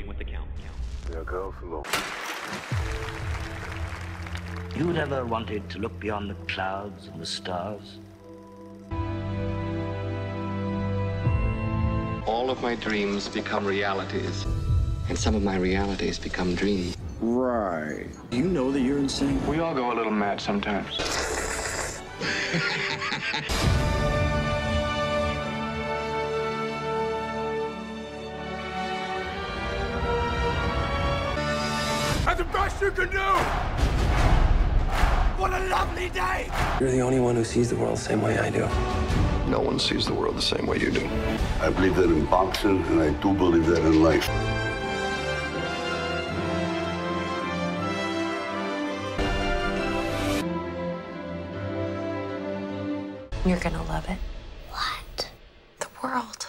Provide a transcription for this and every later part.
working with the count. Yeah, go slow. You'd ever wanted to look beyond the clouds and the stars? All of my dreams become realities, and some of my realities become dreams. Right. You know that you're insane. We all go a little mad sometimes. That's the best you can do! What a lovely day! You're the only one who sees the world the same way I do. No one sees the world the same way you do. I believe that in boxing, and I do believe that in life. You're gonna love it. What? The world.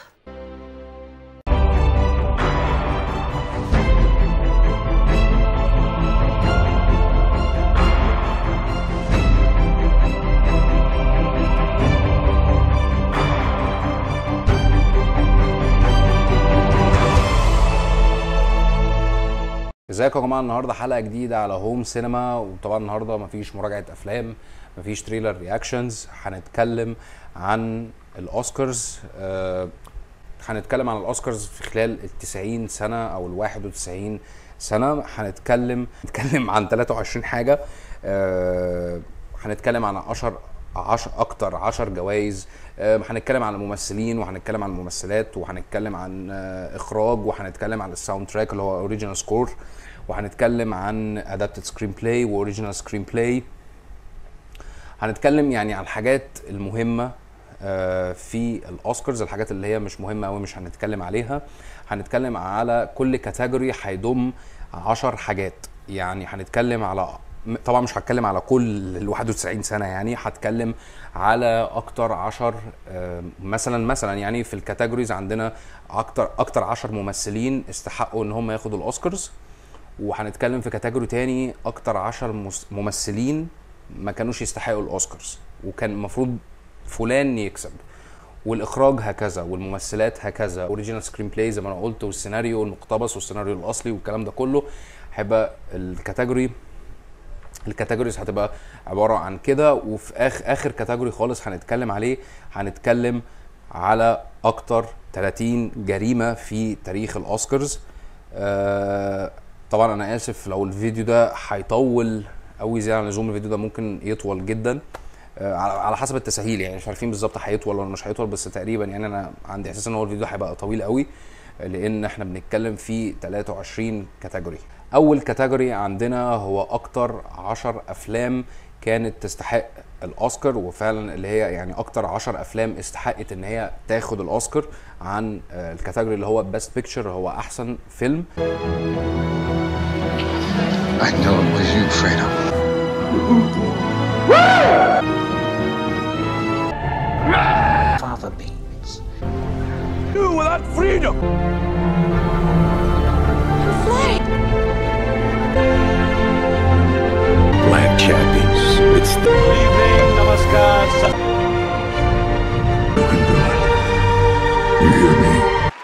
ازيكم يا جماعه النهارده حلقه جديده على هوم سينما وطبعا النهارده مفيش مراجعه افلام مفيش تريلر رياكشنز هنتكلم عن الاوسكارز آه، هنتكلم عن الاوسكارز في خلال ال 90 سنه او ال 91 سنه هنتكلم هنتكلم عن 23 حاجه آه، هنتكلم عن 10 10 اكتر 10 جوائز آه، هنتكلم عن الممثلين وهنتكلم عن الممثلات وهنتكلم عن آه، اخراج وهنتكلم عن الساوند تراك اللي هو اوريجينال سكور وهنتكلم عن ادابتد سكرين بلاي واوريجينال سكرين بلاي هنتكلم يعني عن الحاجات المهمه آه، في الاوسكارز الحاجات اللي هي مش مهمه قوي مش هنتكلم عليها هنتكلم على كل كاتيجوري هيضم 10 حاجات يعني هنتكلم على م- طبعا مش هتكلم على كل ال 91 سنه يعني هتكلم على اكتر 10 آه، مثلا مثلا يعني في الكاتيجوريز عندنا اكتر اكتر 10 ممثلين استحقوا ان هم ياخدوا الاوسكارز وهنتكلم في كاتيجوري تاني اكتر 10 مس- ممثلين ما كانوش يستحقوا الاوسكارز وكان المفروض فلان يكسب والاخراج هكذا والممثلات هكذا اوريجينال سكرين بلاي زي ما انا قلت والسيناريو المقتبس والسيناريو الاصلي والكلام ده كله هيبقى الكاتيجوري الكاتيجوريز هتبقى عباره عن كده وفي اخر اخر كاتيجوري خالص هنتكلم عليه هنتكلم على اكتر 30 جريمه في تاريخ الاوسكارز آه طبعا انا اسف لو الفيديو ده هيطول قوي زياده عن اللزوم الفيديو ده ممكن يطول جدا آه، على على حسب التساهيل يعني مش عارفين بالظبط هيطول ولا مش هيطول بس تقريبا يعني انا عندي احساس ان هو الفيديو هيبقى طويل قوي آه، لان احنا بنتكلم في 23 كاتيجوري اول كاتيجوري عندنا هو اكتر 10 افلام كانت تستحق الاوسكار وفعلا اللي هي يعني اكتر 10 افلام استحقت ان هي تاخد الاوسكار عن آه، الكاتيجوري اللي هو بيست بيكتشر هو احسن فيلم I know it was you, Fredo. Fava beans. You without freedom! Black Chappies. It's the Evening, namaskar. you can do it. You hear me?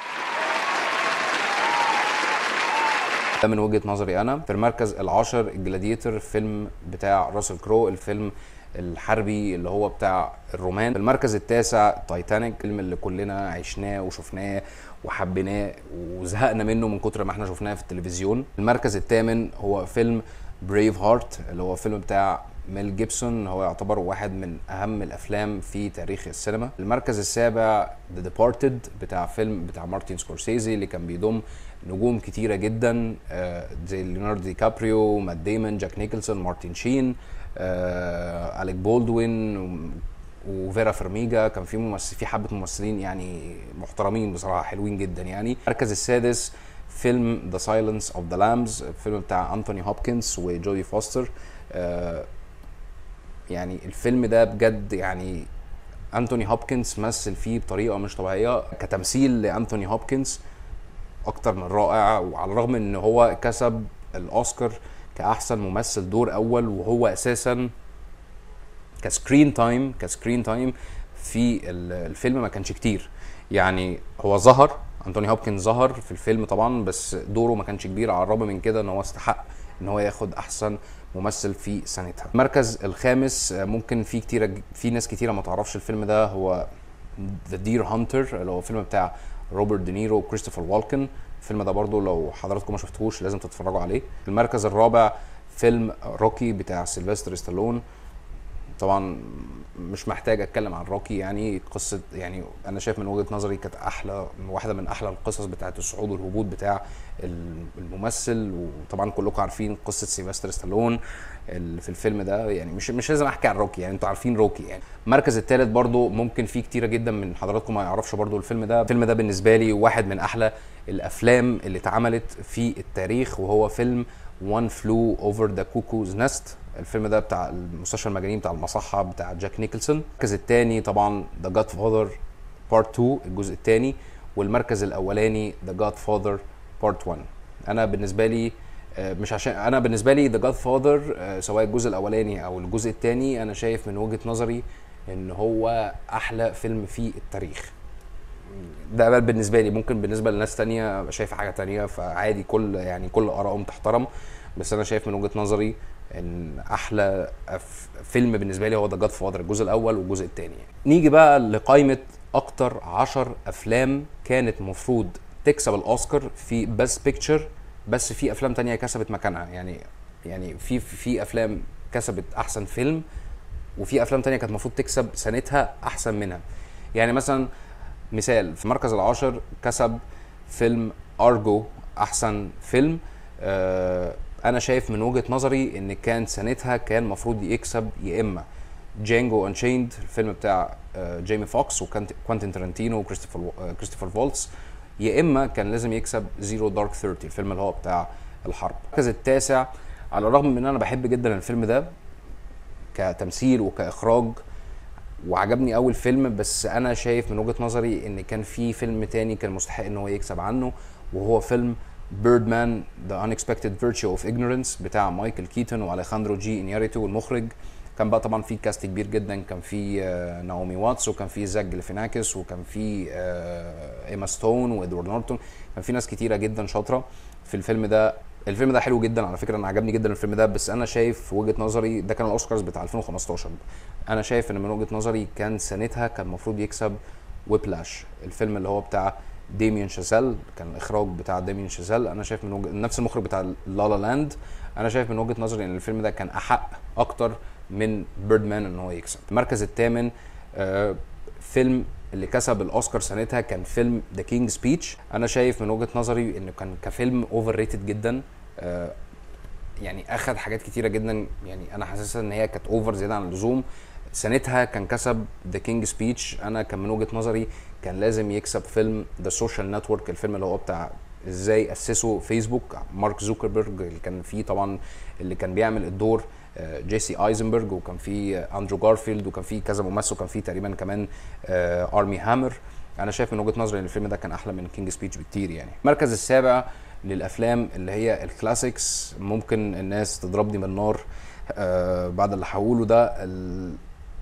ده من وجهه نظري انا في المركز العاشر الجلاديتر فيلم بتاع راسل كرو الفيلم الحربي اللي هو بتاع الرومان في المركز التاسع تايتانيك الفيلم اللي كلنا عشناه وشفناه وحبيناه وزهقنا منه من كتر ما احنا شفناه في التلفزيون المركز الثامن هو فيلم بريف هارت اللي هو فيلم بتاع ميل جيبسون هو يعتبر واحد من اهم الافلام في تاريخ السينما المركز السابع ذا ديبارتد بتاع فيلم بتاع مارتن سكورسيزي اللي كان بيضم نجوم كتيره جدا آه، زي ليوناردو دي كابريو مات ديمون جاك نيكلسون مارتن شين آه، اليك بولدوين و- وفيرا فرميجا كان في ممثل في حبه ممثلين يعني محترمين بصراحه حلوين جدا يعني المركز السادس فيلم ذا سايلنس اوف ذا لامبز الفيلم بتاع انثوني هوبكنز وجودي فوستر آه، يعني الفيلم ده بجد يعني انتوني هوبكنز مثل فيه بطريقه مش طبيعيه كتمثيل لانتوني هوبكنز اكتر من رائع وعلى الرغم ان هو كسب الاوسكار كاحسن ممثل دور اول وهو اساسا كسكرين تايم كسكرين تايم في ال- الفيلم ما كانش كتير يعني هو ظهر انتوني هوبكنز ظهر في الفيلم طبعا بس دوره ما كانش كبير على الرغم من كده ان هو استحق ان هو ياخد احسن ممثل في سنتها المركز الخامس آه، ممكن في كتيره في ناس كتيره ما تعرفش الفيلم ده هو ذا دير هانتر اللي هو فيلم بتاع روبرت دينيرو وكريستوفر والكن الفيلم ده برضو لو حضراتكم ما شفتوهوش لازم تتفرجوا عليه المركز الرابع فيلم روكي بتاع سيلفستر ستالون طبعا مش محتاج اتكلم عن روكي يعني قصه يعني انا شايف من وجهه نظري كانت احلى واحده من احلى القصص بتاعت الصعود والهبوط بتاع الممثل وطبعا كلكم عارفين قصه سيلفستر ستالون اللي في الفيلم ده يعني مش مش لازم احكي عن روكي يعني انتوا عارفين روكي يعني المركز الثالث برضو ممكن في كتيره جدا من حضراتكم ما يعرفش برضو الفيلم ده الفيلم ده بالنسبه لي واحد من احلى الافلام اللي اتعملت في التاريخ وهو فيلم وان فلو اوفر ذا كوكوز نست الفيلم ده بتاع المستشفى المجانين بتاع المصحه بتاع جاك نيكلسون المركز الثاني طبعا ذا جاد فاذر بارت 2 الجزء الثاني والمركز الاولاني ذا جاد فاذر بارت 1 انا بالنسبه لي آه، مش عشان انا بالنسبه لي ذا جاد فاذر سواء الجزء الاولاني او الجزء الثاني انا شايف من وجهه نظري ان هو احلى فيلم في التاريخ ده بقى بالنسبه لي ممكن بالنسبه لناس تانية أبقى شايف حاجه تانية فعادي كل يعني كل ارائهم تحترم بس انا شايف من وجهه نظري ان احلى أف- فيلم بالنسبه لي هو ذا جاد فاذر الجزء الاول والجزء الثاني يعني. نيجي بقى لقائمه اكتر عشر افلام كانت مفروض تكسب الاوسكار في بس بيكتشر بس في افلام تانية كسبت مكانها يعني يعني في في افلام كسبت احسن فيلم وفي افلام تانية كانت المفروض تكسب سنتها احسن منها يعني مثلا مثال في المركز العاشر كسب فيلم ارجو احسن فيلم آه انا شايف من وجهه نظري ان كان سنتها كان المفروض يكسب يا اما جانجو انشيند الفيلم بتاع آه جيمي فوكس وكوانتين ترنتينو وكريستوفر آه كريستوفر فولتس يا اما كان لازم يكسب زيرو دارك 30 الفيلم اللي هو بتاع الحرب المركز التاسع على الرغم من ان انا بحب جدا الفيلم ده كتمثيل وكاخراج وعجبني اول فيلم بس انا شايف من وجهه نظري ان كان في فيلم تاني كان مستحق ان هو يكسب عنه وهو فيلم بيردمان ذا unexpected virtue of ignorance بتاع مايكل كيتون واليخاندرو جي انياريتو المخرج كان بقى طبعا في كاست كبير جدا كان في آه، ناومي واتس وكان في زاك جليفيناكس وكان في آه، ايما ستون وادوارد نورتون كان في ناس كتيره جدا شاطره في الفيلم ده الفيلم ده حلو جدا على فكره انا عجبني جدا الفيلم ده بس انا شايف في وجهه نظري ده كان الاوسكارز بتاع 2015 انا شايف ان من وجهه نظري كان سنتها كان المفروض يكسب ويبلاش الفيلم اللي هو بتاع ديميان شازيل كان الاخراج بتاع ديميان شازيل انا شايف من وجه... نفس المخرج بتاع لا لا لاند انا شايف من وجهه نظري ان الفيلم ده كان احق اكتر من بيردمان ان هو يكسب المركز الثامن آه فيلم اللي كسب الاوسكار سنتها كان فيلم ذا كينج سبيتش انا شايف من وجهه نظري انه كان كفيلم اوفر ريتد جدا آه يعني اخد حاجات كتيره جدا يعني انا حاسسها ان هي كانت اوفر زياده عن اللزوم سنتها كان كسب ذا كينج سبيتش انا كان من وجهه نظري كان لازم يكسب فيلم ذا سوشيال نتورك الفيلم اللي هو بتاع ازاي اسسوا فيسبوك مارك زوكربيرج اللي كان فيه طبعا اللي كان بيعمل الدور آه، جيسي ايزنبرج وكان فيه آه، اندرو جارفيلد وكان فيه كذا ممثل وكان فيه تقريبا كمان آه، ارمي هامر انا شايف من وجهه نظري ان الفيلم ده كان احلى من كينج سبيتش بكتير يعني المركز السابع للافلام اللي هي الكلاسيكس ممكن الناس تضربني بالنار آه بعد اللي هقوله ده ال-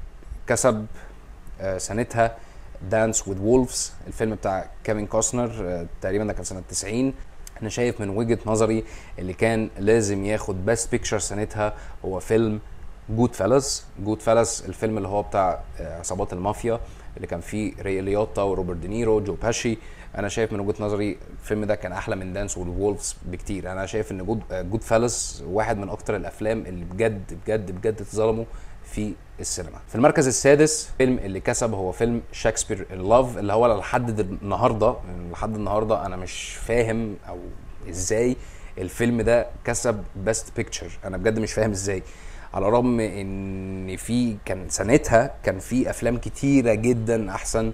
كسب آه سنتها دانس وذ وولفز الفيلم بتاع كيفن كوستنر آه تقريبا ده كان سنه 90 انا شايف من وجهه نظري اللي كان لازم ياخد بيست بيكتشر سنتها هو فيلم جود فيلس جود فيلس الفيلم اللي هو بتاع آه، عصابات المافيا اللي كان فيه ري ليوتا وروبرت دينيرو جو باشي انا شايف من وجهه نظري الفيلم ده كان احلى من دانس وذ وولفز بكتير انا شايف ان جود جود فيلس واحد من اكتر الافلام اللي بجد بجد بجد اتظلموا في السينما في المركز السادس فيلم اللي كسب هو فيلم شكسبير ان لاف اللي هو لحد النهارده لحد النهارده انا مش فاهم او ازاي الفيلم ده كسب بيست بيكتشر انا بجد مش فاهم ازاي على الرغم ان في كان سنتها كان في افلام كتيره جدا احسن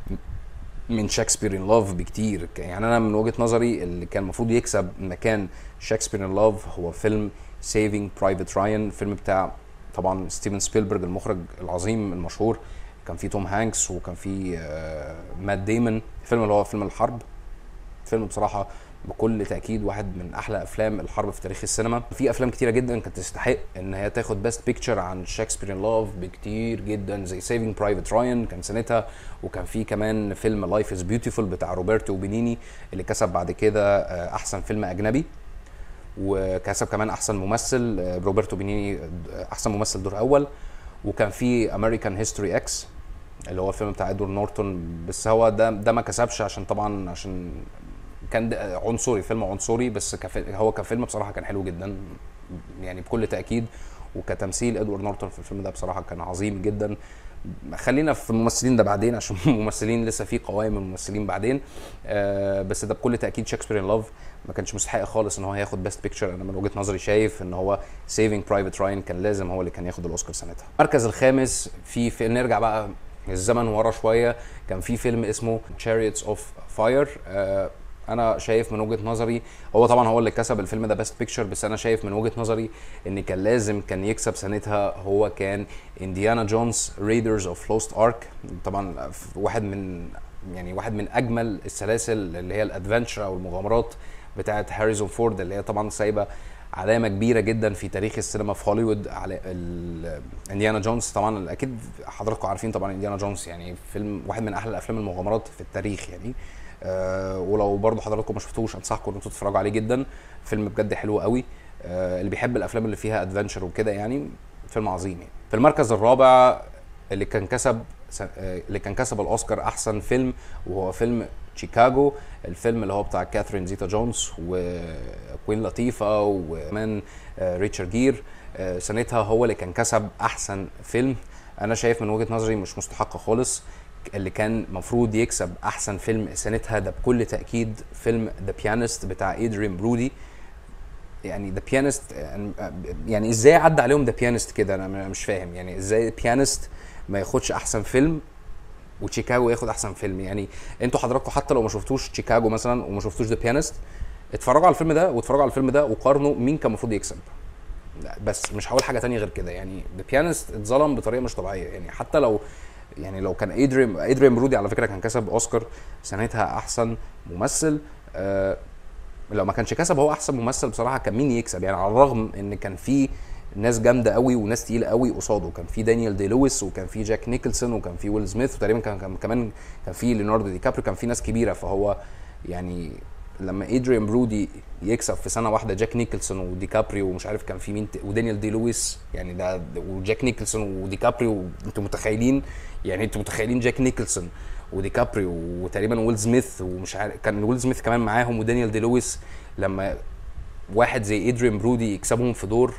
من شكسبير ان لاف بكتير يعني انا من وجهه نظري اللي كان المفروض يكسب مكان شكسبير ان لاف هو فيلم سيفينج برايفت رايان الفيلم بتاع طبعا ستيفن سبيلبرج المخرج العظيم المشهور كان فيه توم هانكس وكان فيه آه، مات ديمون الفيلم اللي هو فيلم الحرب فيلم بصراحه بكل تاكيد واحد من احلى افلام الحرب في تاريخ السينما في افلام كتيره جدا كانت تستحق ان هي تاخد بيست بيكتشر عن شكسبير ان لاف بكتير جدا زي سيفينج برايفت رايان كان سنتها وكان في كمان فيلم لايف از بيوتيفول بتاع روبرتو بينيني اللي كسب بعد كده آه، احسن فيلم اجنبي وكسب كمان احسن ممثل آه، روبرتو بينيني آه، احسن ممثل دور اول وكان في امريكان هيستوري اكس اللي هو الفيلم بتاع ادوارد نورتون بس هو ده ده ما كسبش عشان طبعا عشان كان ده عنصري فيلم عنصري بس كف... هو كفيلم بصراحه كان حلو جدا يعني بكل تاكيد وكتمثيل ادوارد نورتون في الفيلم ده بصراحه كان عظيم جدا خلينا في الممثلين ده بعدين عشان الممثلين لسه في قوائم الممثلين بعدين آه بس ده بكل تاكيد شكسبير ان لاف ما كانش مستحق خالص ان هو ياخد بيست بيكتشر انا من وجهه نظري شايف ان هو سيفينج برايفت راين كان لازم هو اللي كان ياخد الاوسكار سنتها المركز الخامس في, في نرجع بقى الزمن ورا شويه كان في فيلم اسمه Chariots of Fire آه انا شايف من وجهه نظري هو طبعا هو اللي كسب الفيلم ده بيست بيكتشر بس انا شايف من وجهه نظري ان كان لازم كان يكسب سنتها هو كان انديانا جونز ريدرز اوف لوست ارك طبعا واحد من يعني واحد من اجمل السلاسل اللي هي الادفنتشر او المغامرات بتاعه هاريزون فورد اللي هي طبعا سايبه علامه كبيره جدا في تاريخ السينما في هوليوود على ال- انديانا جونز طبعا اكيد حضراتكم عارفين طبعا انديانا جونز يعني فيلم واحد من احلى الافلام المغامرات في التاريخ يعني آه ولو برضه حضراتكم ما شفتوش انصحكم ان انتوا تتفرجوا عليه جدا فيلم بجد حلو قوي آه اللي بيحب الافلام اللي فيها ادفنتشر وكده يعني فيلم عظيم يعني في المركز الرابع اللي كان كسب س- آه، اللي كان كسب الاوسكار احسن فيلم وهو فيلم شيكاغو الفيلم اللي هو بتاع كاثرين زيتا جونز وكوين لطيفه وكمان آه، ريتشارد جير آه، سنتها هو اللي كان كسب احسن فيلم انا شايف من وجهه نظري مش مستحقه خالص اللي كان مفروض يكسب احسن فيلم سنتها ده بكل تاكيد فيلم ذا بيانست بتاع ادريان برودي يعني ذا بيانست يعني ازاي عدى عليهم ذا بيانست كده انا مش فاهم يعني ازاي بيانست ما ياخدش احسن فيلم وشيكاغو ياخد احسن فيلم يعني انتوا حضراتكم حتى لو ما شفتوش شيكاغو مثلا وما شفتوش ذا بيانست اتفرجوا على الفيلم ده واتفرجوا على الفيلم ده وقارنوا مين كان المفروض يكسب لا بس مش هقول حاجه تانية غير كده يعني ذا بيانست اتظلم بطريقه مش طبيعيه يعني حتى لو يعني لو كان ادريم ادريم برودي على فكره كان كسب اوسكار سنتها احسن ممثل آه لو ما كانش كسب هو احسن ممثل بصراحه كان مين يكسب يعني على الرغم ان كان في ناس جامده قوي وناس تقيله قوي قصاده كان في دانيال دي لويس وكان في جاك نيكلسون وكان في ويل سميث وتقريبا كان كان- كمان كان في ليوناردو دي كابريو كان في ناس كبيره فهو يعني لما ادريان برودي يكسب في سنه واحده جاك نيكلسون ودي كابريو ومش عارف كان في مين ت- ودانيال دي لويس يعني ده وجاك نيكلسون ودي كابريو انتوا متخيلين يعني انتوا متخيلين جاك نيكلسون ودي كابريو وتقريبا ويل سميث ومش عارف كان ويل سميث كمان معاهم ودانيال دي لويس لما واحد زي ادريان برودي يكسبهم في دور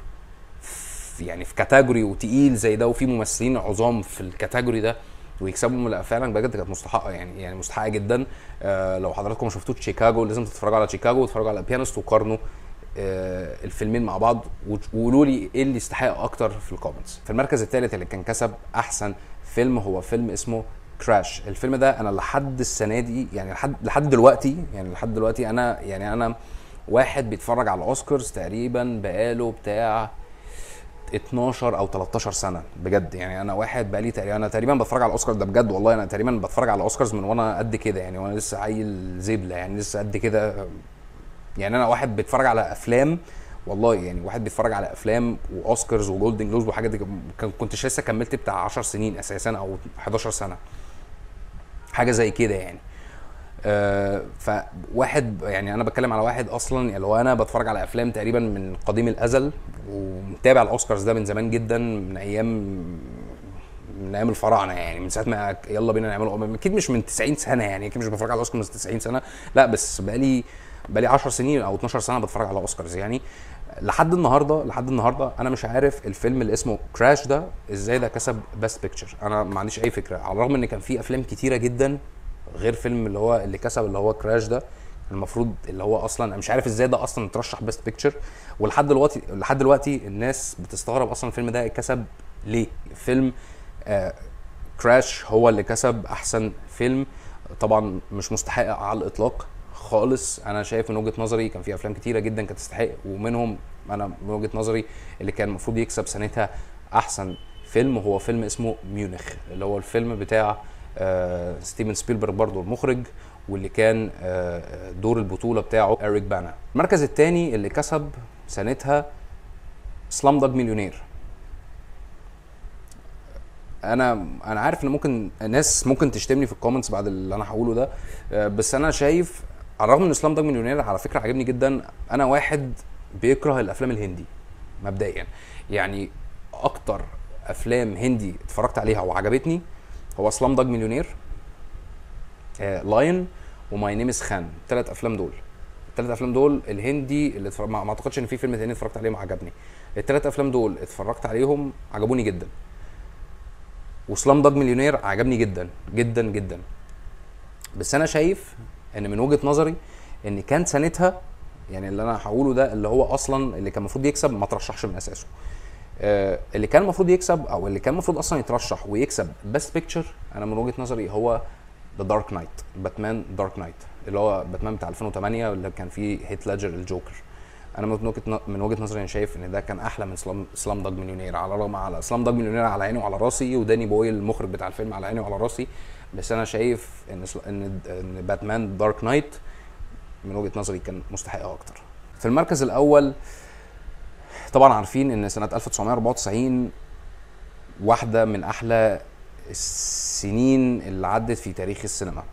في يعني في كاتيجوري وتقيل زي ده وفي ممثلين عظام في الكاتيجوري ده ويكسبوا لا فعلا بجد كانت مستحقه يعني يعني مستحقه جدا آه لو حضراتكم ما شفتوش شيكاغو لازم تتفرجوا على شيكاغو وتتفرجوا على بيانست وقارنوا آه الفيلمين مع بعض وت- وقولوا لي ايه اللي يستحق اكتر في الكومنتس في المركز الثالث اللي كان كسب احسن فيلم هو فيلم اسمه كراش الفيلم ده انا لحد السنه دي يعني لحد لحد دلوقتي يعني لحد دلوقتي انا يعني انا واحد بيتفرج على الاوسكارز تقريبا بقاله بتاع 12 او 13 سنه بجد يعني انا واحد بقالي تقريبا انا تقريبا بتفرج على الاوسكار ده بجد والله انا تقريبا بتفرج على الاوسكارز من وانا قد كده يعني وانا لسه عيل زبله يعني لسه قد كده يعني انا واحد بيتفرج على افلام والله يعني واحد بيتفرج على افلام واوسكارز وجولدن جلوبز وحاجات دي كان- كنتش لسه كملت بتاع 10 سنين اساسا او 11 سنه حاجه زي كده يعني آه، فواحد يعني انا بتكلم على واحد اصلا يعني لو انا بتفرج على افلام تقريبا من قديم الازل ومتابع الاوسكارز ده من زمان جدا من ايام من ايام الفراعنه يعني من ساعه ما يلا بينا نعمله اكيد مش من 90 سنه يعني اكيد مش بتفرج على الاوسكار من 90 سنه لا بس بقالي بقالي 10 سنين او 12 سنه بتفرج على اوسكارز يعني لحد النهارده لحد النهارده انا مش عارف الفيلم اللي اسمه كراش ده ازاي ده كسب بيست بيكتشر انا ما عنديش اي فكره على الرغم ان كان في افلام كتيره جدا غير فيلم اللي هو اللي كسب اللي هو كراش ده المفروض اللي هو اصلا انا مش عارف ازاي ده اصلا اترشح بيست بيكتشر ولحد دلوقتي لحد دلوقتي الناس بتستغرب اصلا الفيلم ده كسب ليه فيلم آه كراش هو اللي كسب احسن فيلم طبعا مش مستحق على الاطلاق خالص انا شايف من وجهه نظري كان في افلام كتيره جدا كانت تستحق ومنهم انا من وجهه نظري اللي كان المفروض يكسب سنتها احسن فيلم هو فيلم اسمه ميونخ اللي هو الفيلم بتاع آه ستيفن سبيلبرج برضو المخرج واللي كان آه، دور البطوله بتاعه اريك بانا المركز الثاني اللي كسب سنتها سلام دوج مليونير انا انا عارف ان ممكن ناس ممكن تشتمني في الكومنتس بعد اللي انا هقوله ده آه، بس انا شايف على الرغم ان سلام دوج مليونير على فكره عجبني جدا انا واحد بيكره الافلام الهندي مبدئيا يعني اكتر افلام هندي اتفرجت عليها وعجبتني هو سلام دوج مليونير لاين وماي نيم از خان الثلاث افلام دول الثلاث افلام دول الهندي اللي اتفرج... ما ما اعتقدش ان في فيلم تاني اتفرجت عليه وعجبني الثلاث افلام دول اتفرجت عليهم عجبوني جدا وسلام دوج مليونير عجبني جدا جدا جدا بس انا شايف ان من وجهه نظري ان كان سنتها يعني اللي انا هقوله ده اللي هو اصلا اللي كان المفروض يكسب ما ترشحش من اساسه آه، اللي كان المفروض يكسب او اللي كان المفروض اصلا يترشح ويكسب بيست بيكتشر انا من وجهه نظري هو ذا دارك نايت باتمان دارك نايت اللي هو باتمان بتاع 2008 اللي كان فيه هيت ليدجر الجوكر انا من وجهه ن- من وجهه نظري انا شايف ان ده كان احلى من سلام سلام دوج مليونير على الرغم على سلام دوج مليونير على عيني وعلى راسي وداني بويل المخرج بتاع الفيلم على عيني وعلى راسي بس انا شايف ان سل- ان ان باتمان دارك نايت من وجهه نظري كان مستحق اكتر في المركز الاول طبعا عارفين ان سنه 1994 واحده من احلى السنين اللي عدت في تاريخ السينما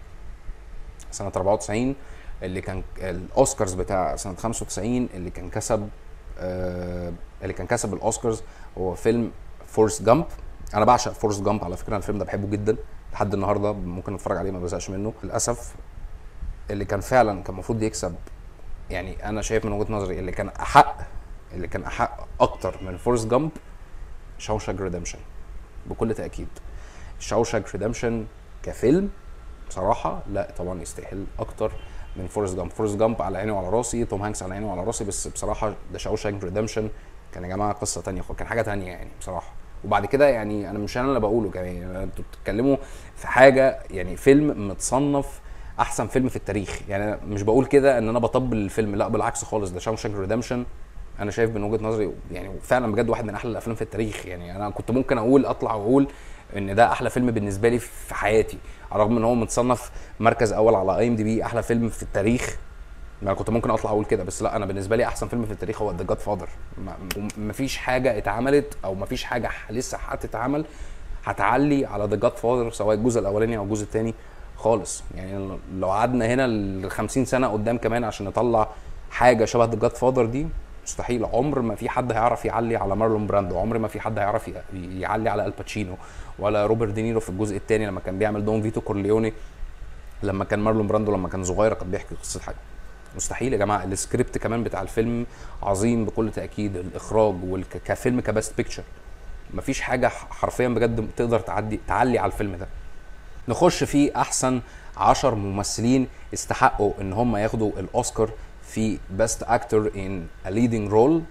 سنه 94 اللي كان الاوسكارز بتاع سنه 95 اللي كان كسب آه اللي كان كسب الاوسكارز هو فيلم فورست جامب انا بعشق فورست جامب على فكره أنا الفيلم ده بحبه جدا لحد النهارده ممكن اتفرج عليه ما بزهقش منه للاسف اللي كان فعلا كان المفروض يكسب يعني انا شايف من وجهه نظري اللي كان احق اللي كان احق اكتر من فورست جامب شاوشاك ريدمشن بكل تاكيد شاوشاك ريدمشن كفيلم بصراحه لا طبعا يستاهل اكتر من فورست جامب فورست جامب على عيني وعلى راسي توم هانكس على عيني وعلى راسي بس بصراحه ده شاوشاك ريدمشن كان يا جماعه قصه تانية خالص، كان حاجه تانية يعني بصراحه وبعد كده يعني انا مش انا اللي بقوله كمان يعني انتوا بتتكلموا في حاجه يعني فيلم متصنف احسن فيلم في التاريخ يعني أنا مش بقول كده ان انا بطبل الفيلم لا بالعكس خالص ده شاوشانك ريدمشن انا شايف من وجهه نظري يعني فعلا بجد واحد من احلى الافلام في التاريخ يعني انا كنت ممكن اقول اطلع واقول ان ده احلى فيلم بالنسبه لي في حياتي على الرغم ان هو متصنف مركز اول على اي ام دي بي احلى فيلم في التاريخ ما كنت ممكن اطلع اقول كده بس لا انا بالنسبه لي احسن فيلم في التاريخ هو ذا جاد فاذر مفيش حاجه اتعملت او مفيش حاجه لسه هتتعمل هتعلي على ذا جاد فاذر سواء الجزء الاولاني او الجزء الثاني خالص يعني لو قعدنا هنا ل 50 سنه قدام كمان عشان نطلع حاجه شبه ذا جاد فاذر دي مستحيل عمر ما في حد هيعرف يعلي على مارلون براندو عمر ما في حد هيعرف ي- يعلي على الباتشينو ولا روبرت دينيرو في الجزء الثاني لما كان بيعمل دون فيتو كورليوني لما كان مارلون براندو لما كان صغير كان بيحكي قصه حاجه مستحيل يا جماعه السكريبت كمان بتاع الفيلم عظيم بكل تاكيد الاخراج والك- كفيلم كباست بيكتشر مفيش حاجه حرفيا بجد تقدر تعدي تعلي على الفيلم ده نخش في احسن عشر ممثلين استحقوا ان هم ياخدوا الاوسكار في بيست اكتور ان ا ليدنج رول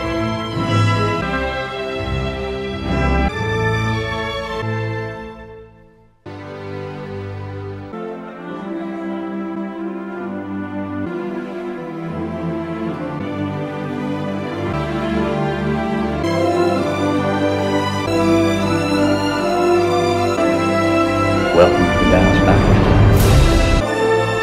Welcome to Dallas Baptist.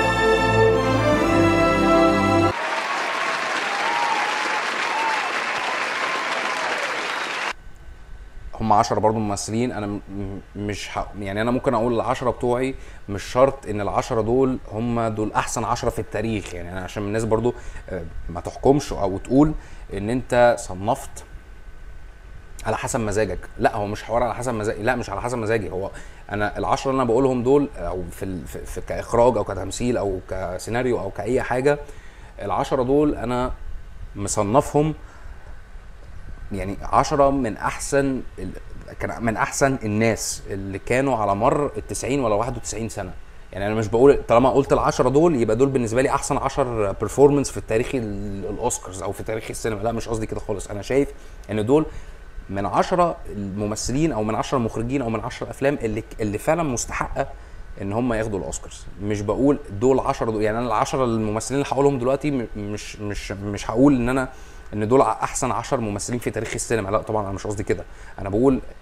هم 10 برضو ممثلين انا م- م- مش ح... يعني انا ممكن اقول العشرة بتوعي مش شرط ان العشرة دول هم دول احسن عشرة في التاريخ يعني أنا عشان الناس برضو آه، ما تحكمش او تقول ان انت صنفت على حسب مزاجك لا هو مش حوار على حسب مزاجي لا مش على حسب مزاجي هو انا العشرة اللي انا بقولهم دول او في, ال... في... في كاخراج او كتمثيل او كسيناريو او كاي حاجه العشرة دول انا مصنفهم يعني عشرة من احسن ال- كان من احسن الناس اللي كانوا على مر ال 90 ولا 91 سنه يعني انا مش بقول طالما قلت العشرة دول يبقى دول بالنسبه لي احسن 10 بيرفورمانس في التاريخ ال- الاوسكارز او في تاريخ السينما لا مش قصدي كده خالص انا شايف ان دول من عشرة الممثلين او من عشرة مخرجين او من عشرة افلام اللي اللي فعلا مستحقه ان هم ياخدوا الاوسكارز مش بقول دول 10 دول يعني انا العشرة الممثلين اللي هقولهم دلوقتي م- مش مش مش هقول ان انا ان دول احسن 10 ممثلين في تاريخ السينما لا طبعا انا مش قصدي كده انا بقول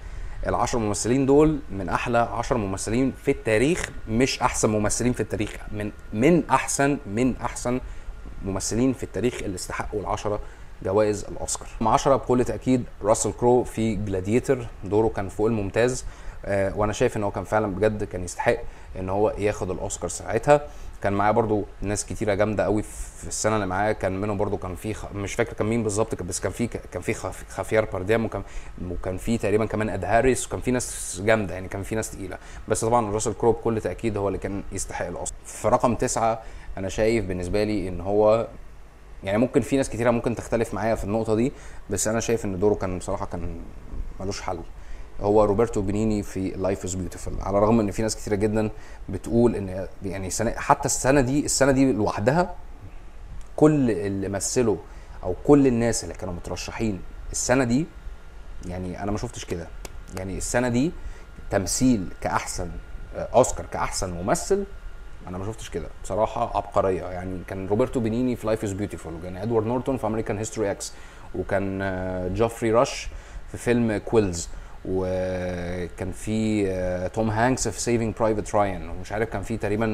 العشر ممثلين دول من احلى عشر ممثلين في التاريخ مش احسن ممثلين في التاريخ من من احسن من احسن ممثلين في التاريخ اللي استحقوا العشرة جوائز الاوسكار مع 10 بكل تاكيد راسل كرو في جلاديتر دوره كان فوق الممتاز آه وانا شايف ان هو كان فعلا بجد كان يستحق ان هو ياخد الاوسكار ساعتها كان معاه برضو ناس كتيره جامده قوي في السنه اللي معاه كان منهم برضو كان في خ... مش فاكر كان مين بالظبط بس كان في كان في خف... خافيار بارديام وكان وكان في تقريبا كمان اد هاريس وكان في ناس جامده يعني كان في ناس تقيله بس طبعا راسل كرو بكل تاكيد هو اللي كان يستحق الاوسكار في رقم تسعة انا شايف بالنسبه لي ان هو يعني ممكن في ناس كتيره ممكن تختلف معايا في النقطه دي بس انا شايف ان دوره كان بصراحه كان ملوش حل هو روبرتو بنيني في لايف از بيوتيفول على الرغم ان في ناس كتيره جدا بتقول ان يعني سنة حتى السنه دي السنه دي لوحدها كل اللي مثلوا او كل الناس اللي كانوا مترشحين السنه دي يعني انا ما شفتش كده يعني السنه دي تمثيل كاحسن اوسكار كاحسن ممثل انا ما شفتش كده بصراحه عبقريه يعني كان روبرتو بنيني في لايف از بيوتيفول وكان ادوارد نورتون في امريكان هيستوري اكس وكان جوفري راش في فيلم كويلز وكان في توم هانكس في سيفينج برايفت رايان ومش عارف كان في تقريبا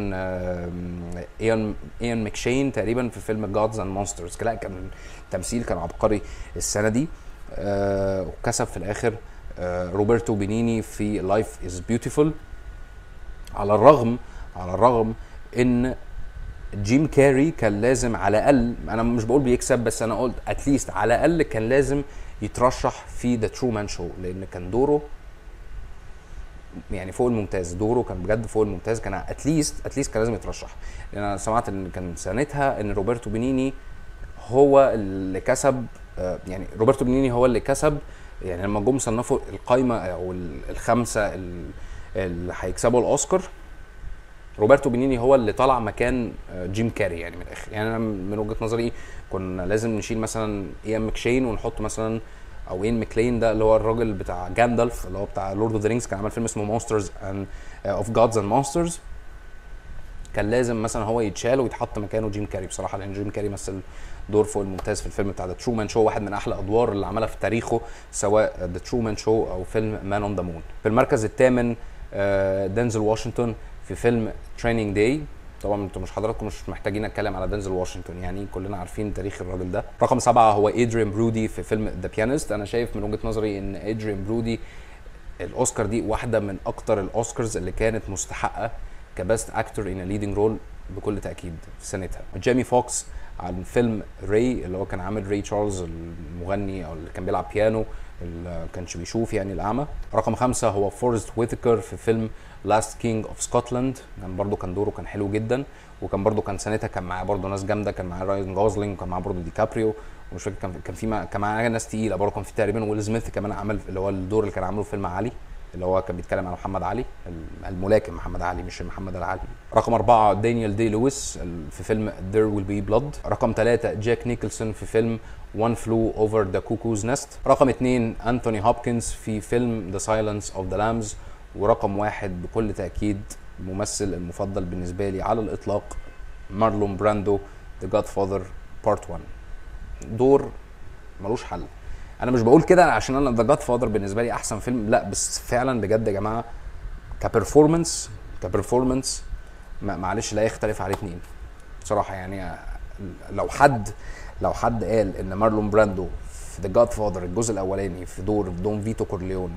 ايان ايان ماكشين تقريبا في فيلم جادز اند مونسترز لا كان تمثيل كان عبقري السنه دي وكسب في الاخر روبرتو بنيني في لايف از بيوتيفول على الرغم على الرغم ان جيم كاري كان لازم على الاقل انا مش بقول بيكسب بس انا قلت اتليست على الاقل كان لازم يترشح في ذا ترو مان شو لان كان دوره يعني فوق الممتاز دوره كان بجد فوق الممتاز كان اتليست اتليست كان لازم يترشح لان انا سمعت ان كان سنتها ان روبرتو بنيني هو اللي كسب يعني روبرتو بنيني هو اللي كسب يعني لما جم صنفوا القايمه او الخمسه اللي هيكسبوا الاوسكار روبرتو بنيني هو اللي طلع مكان جيم كاري يعني من الاخر يعني انا من وجهه نظري كنا لازم نشيل مثلا ايان ماكشين ونحط مثلا او اين ماكلين ده اللي هو الراجل بتاع جاندالف اللي هو بتاع لورد اوف ذا رينجز كان عمل فيلم اسمه مونسترز اند اوف جادز اند مونسترز كان لازم مثلا هو يتشال ويتحط مكانه جيم كاري بصراحه لان جيم كاري مثل دور فوق الممتاز في الفيلم بتاع ذا ترو مان شو واحد من احلى الادوار اللي عملها في تاريخه سواء ذا ترو مان شو او فيلم مان اون ذا مون في المركز الثامن دينزل واشنطن في فيلم تريننج داي طبعا انتوا مش حضراتكم مش محتاجين اتكلم على دنزل واشنطن يعني كلنا عارفين تاريخ الراجل ده رقم سبعة هو ادريان برودي في فيلم ذا بيانست انا شايف من وجهه نظري ان ادريان برودي الاوسكار دي واحده من اكتر الاوسكارز اللي كانت مستحقه كبست اكتور ان ليدنج رول بكل تاكيد في سنتها جيمي فوكس عن فيلم راي اللي هو كان عامل راي تشارلز المغني او اللي كان بيلعب بيانو اللي كانش بيشوف يعني الاعمى رقم خمسة هو فورست ويتكر في فيلم لاست كينج اوف سكوتلاند كان برضو كان دوره كان حلو جدا وكان برضو كان سنتها كان معاه برضو ناس جامده كان معاه راين جوزلينج وكان معاه برضو ديكابريو ومش فاكر كان كان في كان معاه ناس تقيله برضو كان في تقريبا ويل سميث كمان عمل اللي هو الدور اللي كان عامله في فيلم علي اللي هو كان بيتكلم عن محمد علي الملاكم محمد علي مش محمد العلي رقم أربعة دانيال دي لويس في فيلم There Will Be Blood رقم ثلاثة جاك نيكلسون في فيلم One Flew Over the Cuckoo's Nest رقم اثنين أنتوني هوبكنز في فيلم The Silence of the Lambs ورقم واحد بكل تأكيد الممثل المفضل بالنسبة لي على الإطلاق مارلون براندو The Godfather Part 1 دور ملوش حل انا مش بقول كده عشان انا ذا جاد فاذر بالنسبه لي احسن فيلم لا بس فعلا بجد يا جماعه كبرفورمانس كبرفورمانس معلش لا يختلف عليه اتنين بصراحه يعني لو حد لو حد قال ان مارلون براندو في ذا جاد فاذر الجزء الاولاني في دور دون فيتو كورليون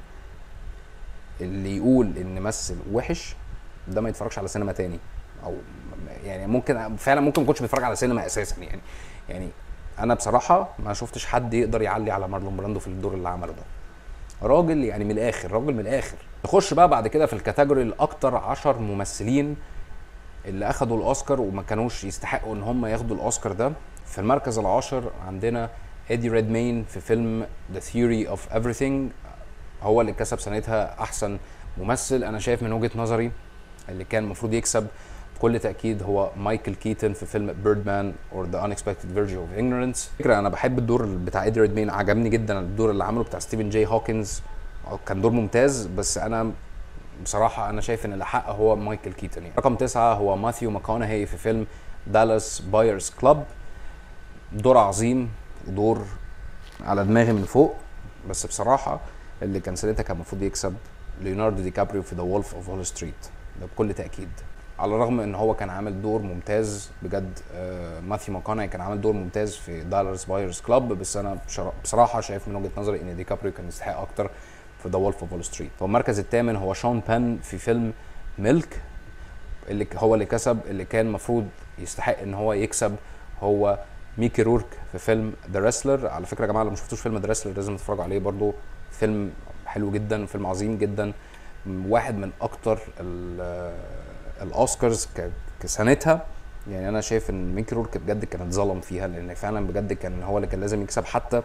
اللي يقول ان مثل وحش ده ما يتفرجش على سينما تاني او يعني ممكن فعلا ممكن ما كنتش بيتفرج على سينما اساسا يعني يعني انا بصراحه ما شفتش حد يقدر يعلي على مارلون براندو في الدور اللي عمله ده راجل يعني من الاخر راجل من الاخر نخش بقى بعد كده في الكاتيجوري الاكتر عشر ممثلين اللي اخدوا الاوسكار وما كانوش يستحقوا ان هم ياخدوا الاوسكار ده في المركز العاشر عندنا ايدي ريدمين في فيلم ذا ثيوري اوف everything هو اللي كسب سنتها احسن ممثل انا شايف من وجهه نظري اللي كان المفروض يكسب بكل تاكيد هو مايكل كيتن في فيلم بيردمان اور ذا unexpected virtue of ignorance فكرة انا بحب الدور بتاع ايدي ريدمين عجبني جدا الدور اللي عمله بتاع ستيفن جاي هوكنز كان دور ممتاز بس انا بصراحة أنا شايف إن الأحق هو مايكل كيتن يعني. رقم تسعة هو ماثيو ماكونهي في فيلم دالاس بايرز كلاب دور عظيم ودور على دماغي من فوق بس بصراحة اللي كان سنتها كان المفروض يكسب ليوناردو دي كابريو في ذا وولف اوف وول ستريت ده بكل تاكيد على الرغم ان هو كان عامل دور ممتاز بجد آه، ماثيو ماكوناي كان عامل دور ممتاز في دالاس بايرز كلاب بس انا بشرا- بصراحه شايف من وجهه نظري ان دي كابريو كان يستحق اكتر في ذا وولف اوف وول ستريت والمركز الثامن هو شون بان في فيلم ميلك اللي ك- هو اللي كسب اللي كان المفروض يستحق ان هو يكسب هو ميكي رورك في فيلم ذا ريسلر على فكره يا جماعه لو ما شفتوش فيلم ذا ريسلر لازم تتفرجوا عليه برضو فيلم حلو جدا فيلم عظيم جدا م- واحد من اكتر ال- آه، الاوسكارز ك- كسنتها يعني انا شايف ان ميكي رورك بجد كان اتظلم فيها لان فعلا بجد كان هو اللي كان لازم يكسب حتى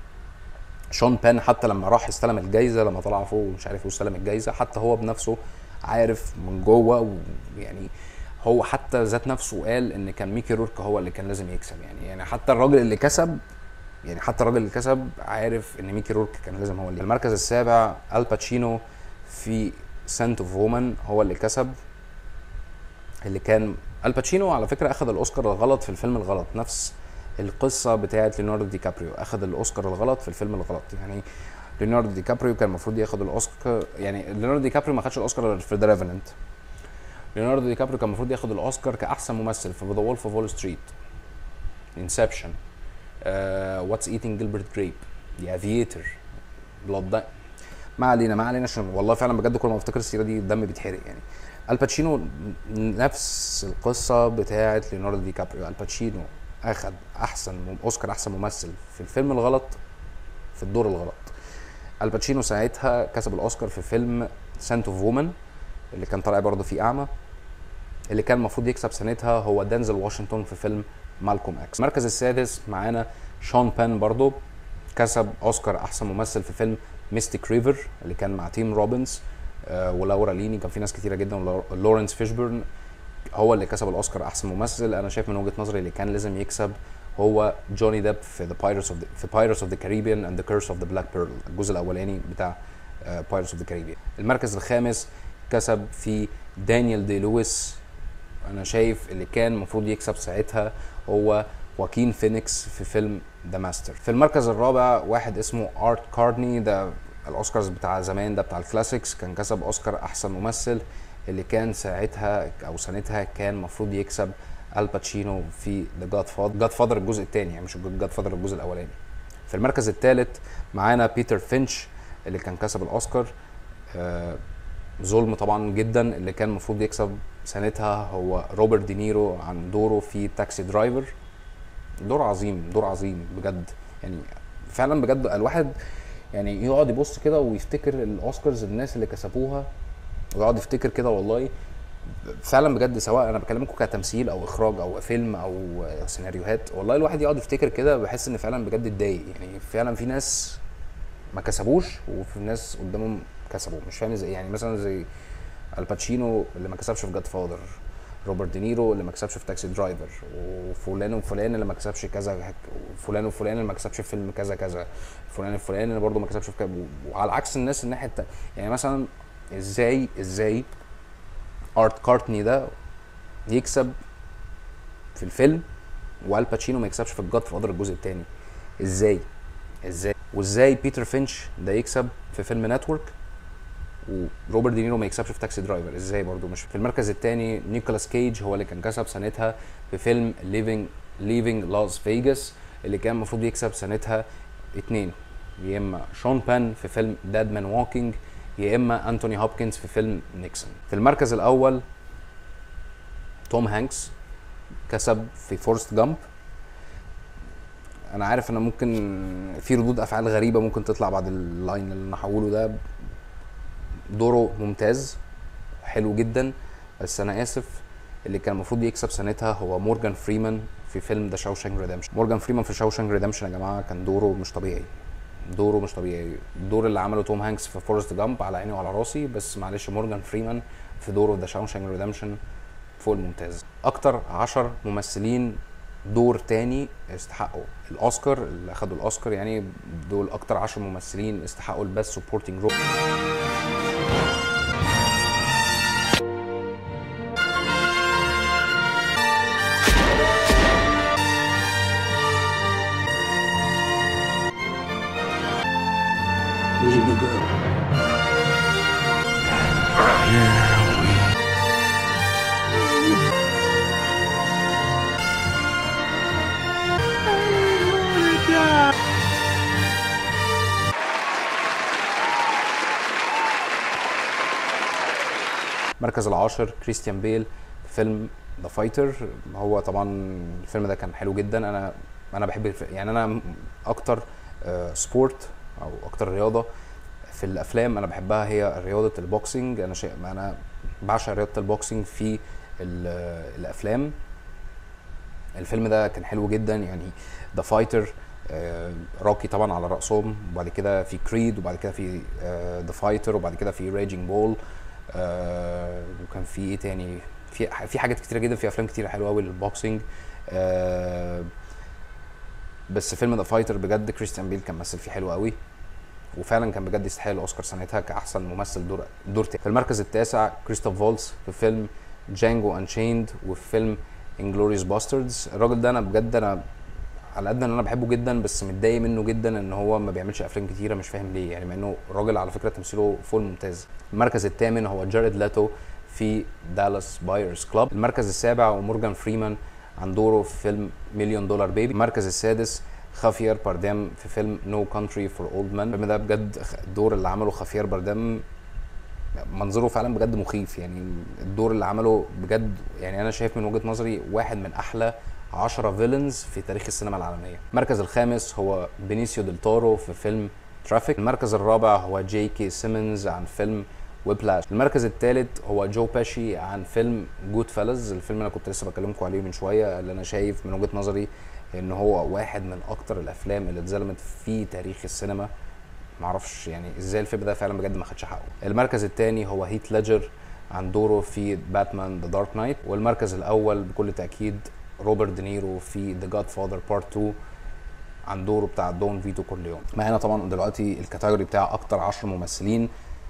شون بان حتى لما راح استلم الجايزه لما طلع فوق ومش عارف واستلم الجايزه حتى هو بنفسه عارف من جوه ويعني هو حتى ذات نفسه قال ان كان ميكي رورك هو اللي كان لازم يكسب يعني يعني حتى الراجل اللي كسب يعني حتى الراجل اللي كسب عارف ان ميكي رورك كان لازم هو اللي المركز السابع الباتشينو في سنت اوف وومن هو اللي كسب اللي كان الباتشينو على فكره اخذ الاوسكار الغلط في الفيلم الغلط نفس القصه بتاعه ليوناردو دي كابريو اخذ الاوسكار الغلط في الفيلم الغلط يعني ليوناردو دي كابريو كان المفروض ياخد الاوسكار يعني ليوناردو دي كابريو ما خدش الاوسكار غير في ذا ريفننت ليوناردو دي كابريو كان المفروض ياخد الاوسكار كاحسن ممثل في ذا وولف اوف وول ستريت انسبشن واتس ايتنج جيلبرت جريب ذا افيتر بلاد ما علينا ما علينا عشان والله فعلا بجد كل ما افتكر السيره دي الدم بيتحرق يعني الباتشينو نفس القصه بتاعه ليوناردو دي كابريو الباتشينو اخد احسن مم- اوسكار احسن ممثل في الفيلم الغلط في الدور الغلط الباتشينو ساعتها كسب الاوسكار في فيلم سنت اوف وومن اللي كان طالع برضه فيه اعمى اللي كان المفروض يكسب سنتها هو دانزل واشنطن في فيلم مالكوم اكس المركز السادس معانا شون بان برضه كسب اوسكار احسن ممثل في فيلم ميستيك ريفر اللي كان مع تيم روبنز آه ولورا ليني كان في ناس كتيره جدا ولورنس فيشبرن هو اللي كسب الاوسكار احسن ممثل انا شايف من وجهه نظري اللي كان لازم يكسب هو جوني ديب في ذا بايرتس اوف في بايرتس اوف ذا كاريبيان اند ذا كيرس اوف ذا بلاك بيرل الجزء الاولاني بتاع بايرتس اوف ذا كاريبيان المركز الخامس كسب في دانيال دي لويس انا شايف اللي كان المفروض يكسب ساعتها هو واكين فينيكس في فيلم ذا ماستر في المركز الرابع واحد اسمه ارت كاردني ده الاوسكارز بتاع زمان ده بتاع الكلاسيكس كان كسب اوسكار احسن ممثل اللي كان ساعتها او سنتها كان المفروض يكسب الباتشينو في ذا جاد فاذر جاد فاذر الجزء الثاني يعني مش جاد فاذر الجزء الاولاني في المركز الثالث معانا بيتر فينش اللي كان كسب الاوسكار آه ظلم طبعا جدا اللي كان المفروض يكسب سنتها هو روبرت دينيرو عن دوره في تاكسي درايفر دور عظيم دور عظيم بجد يعني فعلا بجد الواحد يعني يقعد يبص كده ويفتكر الاوسكارز الناس اللي كسبوها ويقعد يفتكر كده والله فعلا بجد سواء انا بكلمكم كتمثيل او اخراج او فيلم او سيناريوهات والله الواحد يقعد يفتكر كده بحس ان فعلا بجد اتضايق يعني فعلا في ناس ما كسبوش وفي ناس قدامهم كسبوا مش فاهم ازاي يعني مثلا زي الباتشينو اللي ما كسبش في جاد فاذر روبرت دينيرو اللي ما كسبش في تاكسي درايفر وفلان وفلان اللي ما كسبش كذا وفلان وفلان اللي ما كسبش في فيلم كذا كذا فلان وفلان اللي برضه ما كسبش في كذا وعلى عكس الناس الناحيه التانية يعني مثلا ازاي ازاي ارت كارتني ده يكسب في الفيلم والباتشينو ما يكسبش في الجاد فاذر الجزء الثاني ازاي ازاي وازاي بيتر فينش ده يكسب في فيلم نتورك وروبرت دينيرو ما يكسبش في تاكسي درايفر ازاي برضو مش في المركز الثاني نيكولاس كيج هو اللي كان كسب سنتها في فيلم ليفينج ليفينج لاس فيجاس اللي كان المفروض يكسب سنتها اتنين يا اما شون بان في فيلم داد مان ووكينج يا اما انتوني هوبكنز في فيلم نيكسون في المركز الاول توم هانكس كسب في فورست جامب انا عارف ان ممكن في ردود افعال غريبه ممكن تطلع بعد اللاين اللي انا هقوله ده دوره ممتاز حلو جدا بس انا اسف اللي كان المفروض يكسب سنتها هو مورجان فريمان في فيلم ذا شاوشانك ريدمشن مورجان فريمان في شاوشانك ريدمشن يا جماعه كان دوره مش طبيعي دوره مش طبيعي الدور اللي عمله توم هانكس في فورست جامب على عيني وعلى راسي بس معلش مورجان فريمان في دوره ذا شاوشانك ريدمشن فوق الممتاز اكتر عشر ممثلين دور تاني استحقوا الاوسكار اللي اخدوا الاوسكار يعني دول اكتر عشر ممثلين استحقوا البست سبورتنج رول Who's your new girl? المركز العاشر كريستيان بيل في فيلم ذا فايتر هو طبعا الفيلم ده كان حلو جدا انا انا بحب الف... يعني انا اكتر آه، سبورت او اكتر رياضه في الافلام انا بحبها هي رياضه البوكسنج انا شيء انا بعشق رياضه البوكسنج في ال- الافلام الفيلم ده كان حلو جدا يعني ذا فايتر روكي طبعا على راسهم وبعد كده في كريد وبعد كده في ذا فايتر وبعد كده في ريجينج بول وكان في ايه تاني في في حاجات كتيره جدا في افلام كتيره حلوه قوي للبوكسنج آه، بس فيلم ذا فايتر بجد كريستيان بيل كان ممثل فيه حلو قوي وفعلا كان بجد يستحق الاوسكار سنتها كاحسن ممثل دور دور تاني في المركز التاسع كريستوف فولتس في فيلم جانجو انشيند وفي فيلم انجلوريوس باستردز الراجل ده انا بجد انا على قد ان انا بحبه جدا بس متضايق منه جدا ان هو ما بيعملش افلام كتيره مش فاهم ليه يعني مع انه راجل على فكره تمثيله فول ممتاز المركز الثامن هو جاريد لاتو في دالاس بايرز كلاب المركز السابع هو مورجان فريمان عن دوره في فيلم مليون دولار بيبي المركز السادس خافير باردام في فيلم نو كونتري فور اولد مان الفيلم ده بجد الدور اللي عمله خافير باردام منظره فعلا بجد مخيف يعني الدور اللي عمله بجد يعني انا شايف من وجهه نظري واحد من احلى 10 فيلنز في تاريخ السينما العالميه المركز الخامس هو بينيسيو ديل تورو في فيلم ترافيك المركز الرابع هو جي كي سيمنز عن فيلم ويبلاش المركز الثالث هو جو باشي عن فيلم جود فيلز الفيلم اللي انا كنت لسه بكلمكم عليه من شويه اللي انا شايف من وجهه نظري ان هو واحد من اكتر الافلام اللي اتظلمت في تاريخ السينما معرفش يعني ازاي الفيلم ده فعلا بجد ما خدش حقه المركز الثاني هو هيت ليدجر عن دوره في باتمان ذا دارك نايت والمركز الاول بكل تاكيد روبرت دينيرو في ذا جاد فاذر بارت 2 عن دوره بتاع دون فيتو كورليون معانا طبعا دلوقتي الكاتيجوري بتاع اكتر 10 ممثلين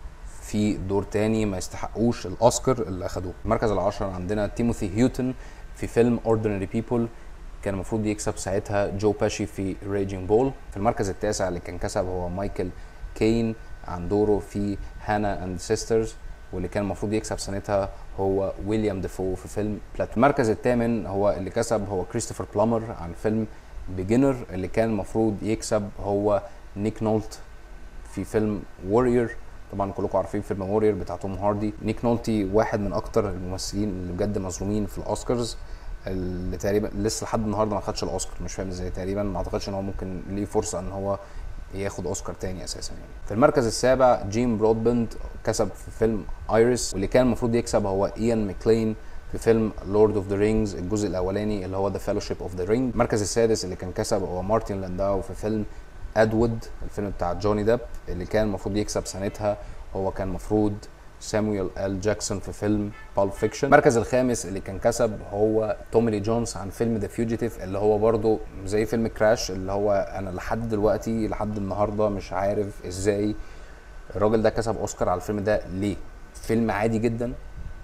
في دور تاني ما يستحقوش الاوسكار اللي اخدوه المركز العاشر عندنا تيموثي هيوتن في فيلم اوردينري بيبل كان المفروض يكسب ساعتها جو باشي في ريجينج بول في المركز التاسع اللي كان كسب هو مايكل كين عن دوره في هانا اند سيسترز واللي كان المفروض يكسب سنتها هو ويليام ديفو في فيلم بلات المركز الثامن هو اللي كسب هو كريستوفر بلامر عن فيلم بيجنر اللي كان المفروض يكسب هو نيك نولت في فيلم وورير طبعا كلكم عارفين فيلم وورير بتاع توم هاردي نيك نولتي واحد من اكتر الممثلين اللي بجد مظلومين في الاوسكارز اللي تقريبا لسه لحد النهارده ما خدش الاوسكار مش فاهم ازاي تقريبا ما اعتقدش ان هو ممكن ليه فرصه ان هو ياخد اوسكار تاني اساسا يعني في المركز السابع جيم برودبند كسب في فيلم ايريس واللي كان المفروض يكسب هو ايان ماكلين في فيلم لورد اوف ذا رينجز الجزء الاولاني اللي هو ذا فيلوشيب اوف ذا رينج المركز السادس اللي كان كسب هو مارتن لانداو في فيلم ادوود الفيلم بتاع جوني ديب اللي كان المفروض يكسب سنتها هو كان المفروض سامويل ال جاكسون في فيلم بالب فيكشن المركز الخامس اللي كان كسب هو تومي لي جونز عن فيلم ذا فيوجيتيف اللي هو برضو زي فيلم كراش اللي هو انا لحد دلوقتي لحد النهارده مش عارف ازاي الراجل ده كسب اوسكار على الفيلم ده ليه فيلم عادي جدا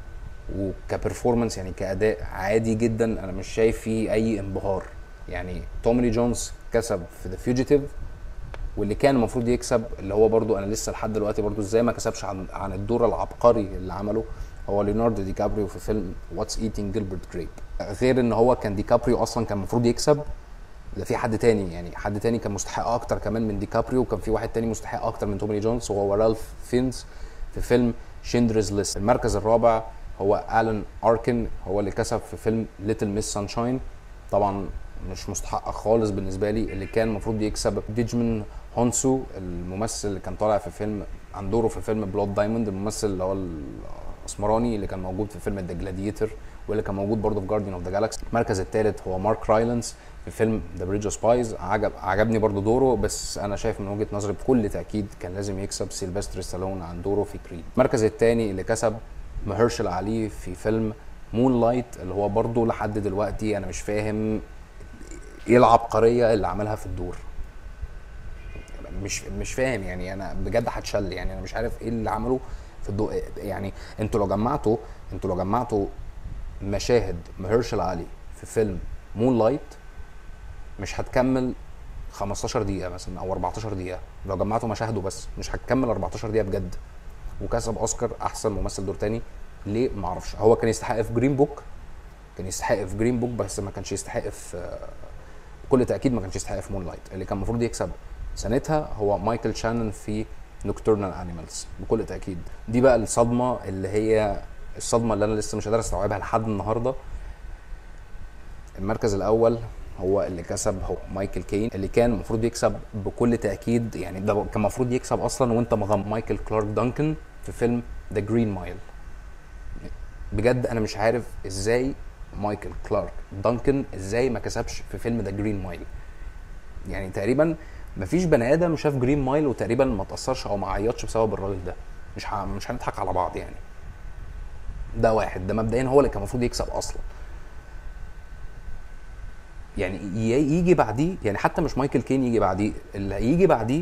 وكبرفورمانس يعني كاداء عادي جدا انا مش شايف فيه اي انبهار يعني تومي لي جونز كسب في ذا فيوجيتيف واللي كان المفروض يكسب اللي هو برضو انا لسه لحد دلوقتي برضو ازاي ما كسبش عن عن الدور العبقري اللي عمله هو ليوناردو دي كابريو في فيلم واتس ايتينج جيلبرت جريب غير ان هو كان دي كابريو اصلا كان المفروض يكسب ده في حد تاني يعني حد تاني كان مستحق اكتر كمان من دي كابريو وكان في واحد تاني مستحق اكتر من تومي لي جونز وهو رالف فينز في فيلم شيندرز ليست المركز الرابع هو الان اركن هو اللي كسب في فيلم ليتل ميس سانشاين طبعا مش مستحقه خالص بالنسبه لي اللي كان المفروض يكسب ديجمن هونسو الممثل اللي كان طالع في فيلم عن دوره في فيلم بلود دايموند الممثل اللي هو الاسمراني اللي كان موجود في فيلم ذا جلاديتر واللي كان موجود برضه في جارديان اوف ذا جالاكسي المركز الثالث هو مارك رايلانس في فيلم ذا بريدج اوف سبايز عجب عجبني برضه دوره بس انا شايف من وجهه نظري بكل تاكيد كان لازم يكسب سيلفستر ستالون عن دوره في كريد المركز الثاني اللي كسب مهرشل علي في فيلم مون لايت اللي هو برضه لحد دلوقتي انا مش فاهم ايه العبقريه اللي عملها في الدور مش مش فاهم يعني انا بجد هتشل يعني انا مش عارف ايه اللي عمله في الضوء يعني انتوا لو جمعتوا انتوا لو جمعتوا مشاهد مهرشل علي في فيلم مون لايت مش هتكمل 15 دقيقة مثلا او 14 دقيقة لو جمعتوا مشاهده بس مش هتكمل 14 دقيقة بجد وكسب اوسكار احسن ممثل دور تاني ليه ما اعرفش هو كان يستحق في جرين بوك كان يستحق في جرين بوك بس ما كانش يستحق في بكل تاكيد ما كانش يستحق في مون لايت اللي كان المفروض يكسب سنتها هو مايكل شانون في نوكتورنال انيمالز بكل تاكيد دي بقى الصدمه اللي هي الصدمه اللي انا لسه مش قادر استوعبها لحد النهارده المركز الاول هو اللي كسب هو مايكل كين اللي كان المفروض يكسب بكل تاكيد يعني ده كان المفروض يكسب اصلا وانت مغمض مايكل كلارك دانكن في فيلم ذا جرين مايل بجد انا مش عارف ازاي مايكل كلارك دانكن ازاي ما كسبش في فيلم ذا جرين مايل يعني تقريبا مفيش بني ادم شاف جرين مايل وتقريبا ما تاثرش او ما عيطش بسبب الراجل ده مش ه... مش هنضحك على بعض يعني ده واحد ده مبدئيا هو اللي كان المفروض يكسب اصلا يعني ي- يجي بعديه يعني حتى مش مايكل كين يجي بعديه اللي هيجي بعديه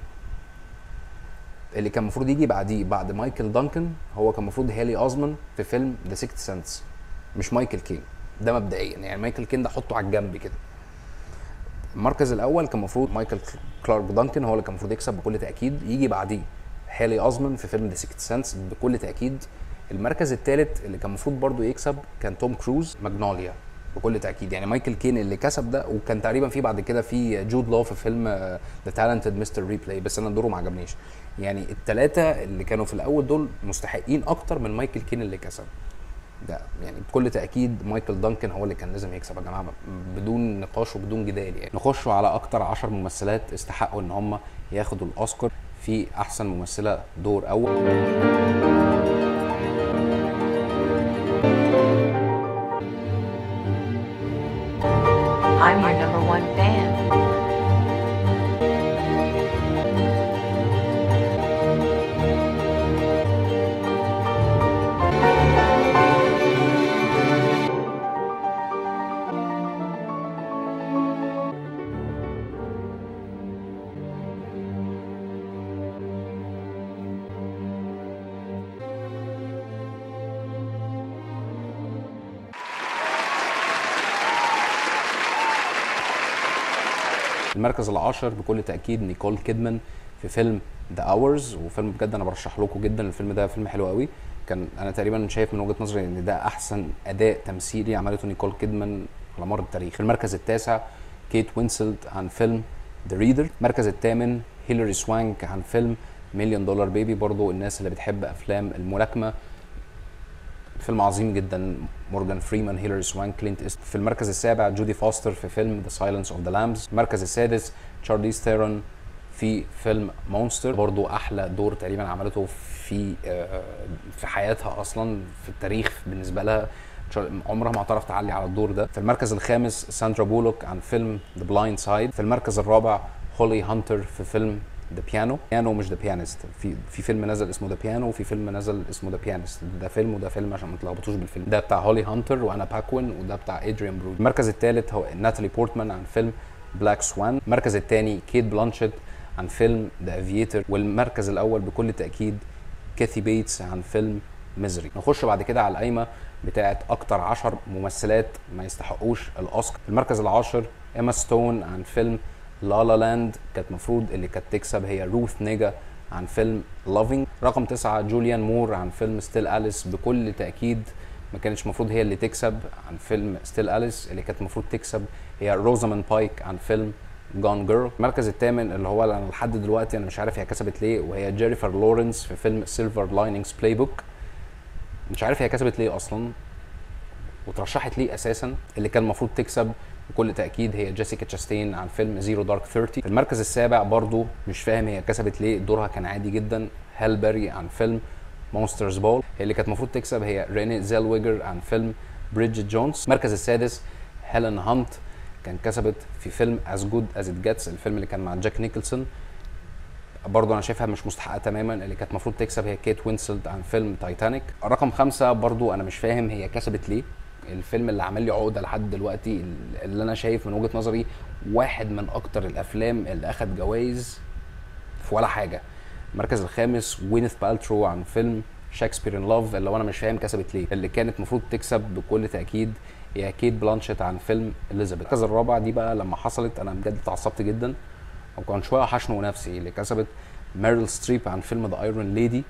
اللي كان المفروض يجي بعديه بعد مايكل دانكن هو كان المفروض هالي اوزمان في فيلم ذا سيكت سنس مش مايكل كين ده مبدئيا يعني مايكل كين ده حطه على الجنب كده المركز الاول كان المفروض مايكل كلارك دانكن هو اللي كان المفروض يكسب بكل تاكيد يجي بعديه هالي اوزمان في فيلم ذا سيكت سنس بكل تاكيد المركز الثالث اللي كان المفروض برضه يكسب كان توم كروز ماجنوليا بكل تاكيد يعني مايكل كين اللي كسب ده وكان تقريبا في بعد كده في جود لو في فيلم ذا تالنتد مستر ريبلاي بس انا دوره ما عجبنيش يعني الثلاثه اللي كانوا في الاول دول مستحقين اكتر من مايكل كين اللي كسب ده يعني بكل تاكيد مايكل دانكن هو اللي كان لازم يكسب يا جماعه بدون نقاش وبدون جدال يعني نخشوا على اكتر 10 ممثلات استحقوا ان هم ياخدوا الاوسكار في احسن ممثله دور اول I'm your number one fan. المركز العاشر بكل تاكيد نيكول كيدمان في فيلم ذا اورز وفيلم بجد انا برشح لكم جدا الفيلم ده فيلم حلو قوي كان انا تقريبا شايف من وجهه نظري ان ده احسن اداء تمثيلي عملته نيكول كيدمان على مر التاريخ في المركز التاسع كيت وينسلت عن فيلم ذا ريدر المركز الثامن هيلاري سوانك عن فيلم مليون دولار بيبي برضو الناس اللي بتحب افلام الملاكمه فيلم عظيم جدا مورجان فريمان هيلاري سوانك كلينت إيست في المركز السابع جودي فاستر في فيلم ذا سايلنس اوف ذا لامبس المركز السادس تشارليز ثيرون في فيلم مونستر برضو احلى دور تقريبا عملته في آه، في حياتها اصلا في التاريخ بالنسبه لها تشار- عمرها ما هتعرف تعلي على الدور ده في المركز الخامس ساندرا بولوك عن فيلم ذا بلايند سايد في المركز الرابع هولي هانتر في فيلم ذا بيانو بيانو مش ذا بيانست في في فيلم نزل اسمه ذا بيانو وفي فيلم نزل اسمه ذا بيانست ده فيلم وده فيلم عشان ما تلخبطوش بالفيلم ده بتاع هولي هانتر وانا باكوين وده بتاع ادريان برودي المركز الثالث هو ناتالي بورتمان عن فيلم بلاك سوان المركز الثاني كيت بلانشيت عن فيلم ذا افيتر والمركز الاول بكل تاكيد كاثي بيتس عن فيلم ميزري نخش بعد كده على القايمه بتاعت اكتر عشر ممثلات ما يستحقوش الاوسكار المركز العاشر ايما ستون عن فيلم لا لا لاند كانت المفروض اللي كانت تكسب هي روث نيجا عن فيلم لافينج رقم تسعة جوليان مور عن فيلم ستيل أليس بكل تأكيد ما كانتش المفروض هي اللي تكسب عن فيلم ستيل أليس اللي كانت المفروض تكسب هي روزامان بايك عن فيلم جون جيرل المركز الثامن اللي هو انا لحد دلوقتي انا مش عارف هي كسبت ليه وهي جيريفر لورنس في فيلم سيلفر لايننجز بلاي بوك مش عارف هي كسبت ليه اصلا وترشحت ليه اساسا اللي كان المفروض تكسب بكل تاكيد هي جيسيكا تشاستين عن فيلم زيرو دارك 30 في المركز السابع برضو مش فاهم هي كسبت ليه دورها كان عادي جدا هال باري عن فيلم مونسترز بول اللي كانت المفروض تكسب هي ريني زيلويجر عن فيلم بريدجيت جونز المركز السادس هيلين هانت كان كسبت في فيلم از جود از ات جيتس الفيلم اللي كان مع جاك نيكلسون برضه انا شايفها مش مستحقه تماما اللي كانت المفروض تكسب هي كيت وينسلت عن فيلم تايتانيك رقم خمسة برضه انا مش فاهم هي كسبت ليه الفيلم اللي عمل لي عقده لحد دلوقتي اللي انا شايف من وجهه نظري واحد من اكتر الافلام اللي اخد جوائز في ولا حاجه المركز الخامس وينث بالترو عن فيلم شكسبير ان لاف اللي هو انا مش فاهم كسبت ليه اللي كانت المفروض تكسب بكل تاكيد هي كيت بلانشيت عن فيلم اليزابيث المركز الرابع دي بقى لما حصلت انا بجد اتعصبت جدا وكان شويه حشنه نفسي اللي كسبت ميريل ستريب عن فيلم ذا ايرون ليدي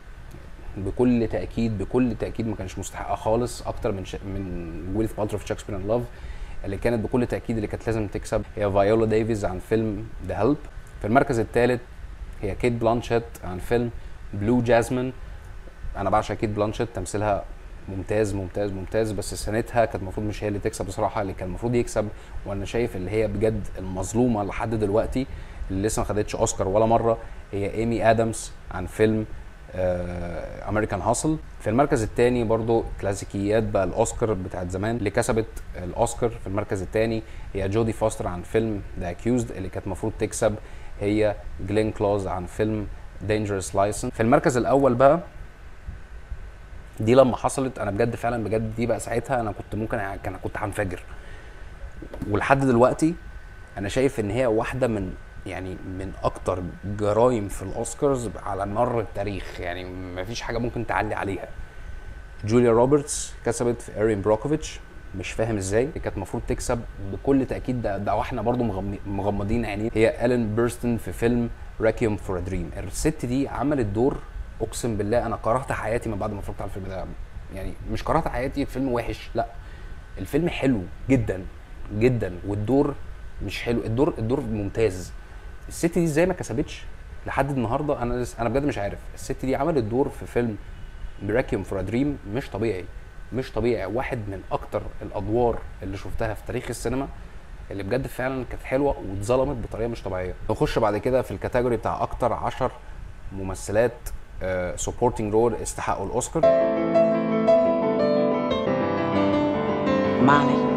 بكل تاكيد بكل تاكيد ما كانش مستحقه خالص اكتر من ش... من ويلث بالترو في شكسبير ان لاف اللي كانت بكل تاكيد اللي كانت لازم تكسب هي فايولا ديفيز عن فيلم ذا هيلب في المركز الثالث هي كيت بلانشيت عن فيلم بلو جاسمين انا بعشق كيت بلانشيت تمثيلها ممتاز ممتاز ممتاز بس سنتها كانت المفروض مش هي اللي تكسب بصراحه اللي كان المفروض يكسب وانا شايف اللي هي بجد المظلومه لحد دلوقتي اللي لسه ما خدتش اوسكار ولا مره هي ايمي ادمز عن فيلم امريكان هاسل في المركز الثاني برضو كلاسيكيات بقى الاوسكار بتاعت زمان اللي كسبت الاوسكار في المركز الثاني هي جودي فاستر عن فيلم ذا اكيوزد اللي كانت المفروض تكسب هي جلين كلوز عن فيلم دينجرس لايسن في المركز الاول بقى دي لما حصلت انا بجد فعلا بجد دي بقى ساعتها انا كنت ممكن كان كنت هنفجر ولحد دلوقتي انا شايف ان هي واحده من يعني من اكتر جرائم في الاوسكارز على مر التاريخ يعني مفيش حاجه ممكن تعلي عليها جوليا روبرتس كسبت في ايرين بروكوفيتش مش فاهم ازاي كانت المفروض تكسب بكل تاكيد ده, ده واحنا برضو مغم- مغمضين عينين هي الين بيرستون في فيلم راكيوم فور دريم الست دي عملت دور اقسم بالله انا كرهت حياتي من بعد ما اتفرجت على الفيلم ده يعني مش كرهت حياتي الفيلم وحش لا الفيلم حلو جدا جدا والدور مش حلو الدور الدور ممتاز الست دي ازاي ما كسبتش لحد النهارده انا لس- انا بجد مش عارف الست دي عملت دور في فيلم ميراكيوم فور دريم مش طبيعي مش طبيعي واحد من اكتر الادوار اللي شفتها في تاريخ السينما اللي بجد فعلا كانت حلوه واتظلمت بطريقه مش طبيعيه نخش بعد كده في الكاتيجوري بتاع اكتر عشر ممثلات سبورتنج رول استحقوا الاوسكار Molly.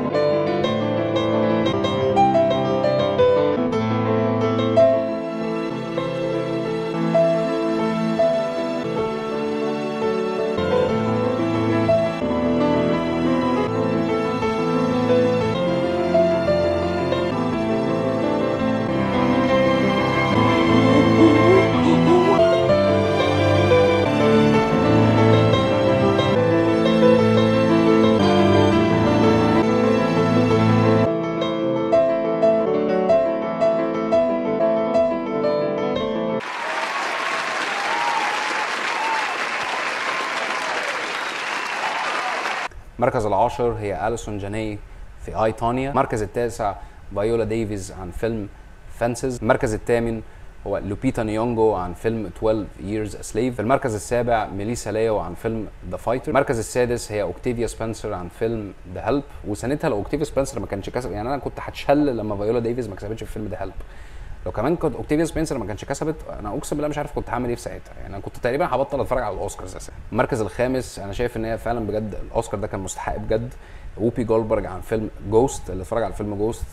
المركز العاشر هي اليسون جاني في اي تونيا المركز التاسع فايولا ديفيز عن فيلم فانسز المركز الثامن هو لوبيتا نيونجو عن فيلم 12 years a slave في المركز السابع ميليسا ليو عن فيلم ذا فايتر المركز السادس هي اوكتافيا سبنسر عن فيلم ذا هيلب وسنتها لو اوكتافيا سبنسر ما كانش كسب يعني انا كنت هتشل لما فايولا ديفيز ما كسبتش في فيلم ذا هيلب لو كمان كنت اوكتافيا سبنسر ما كانش كسبت انا اقسم بالله مش عارف كنت هعمل ايه في ساعتها يعني انا كنت تقريبا هبطل اتفرج على الاوسكارز اساسا المركز الخامس انا شايف ان هي فعلا بجد الاوسكار ده كان مستحق بجد ووبي جولبرج عن فيلم جوست اللي اتفرج على فيلم جوست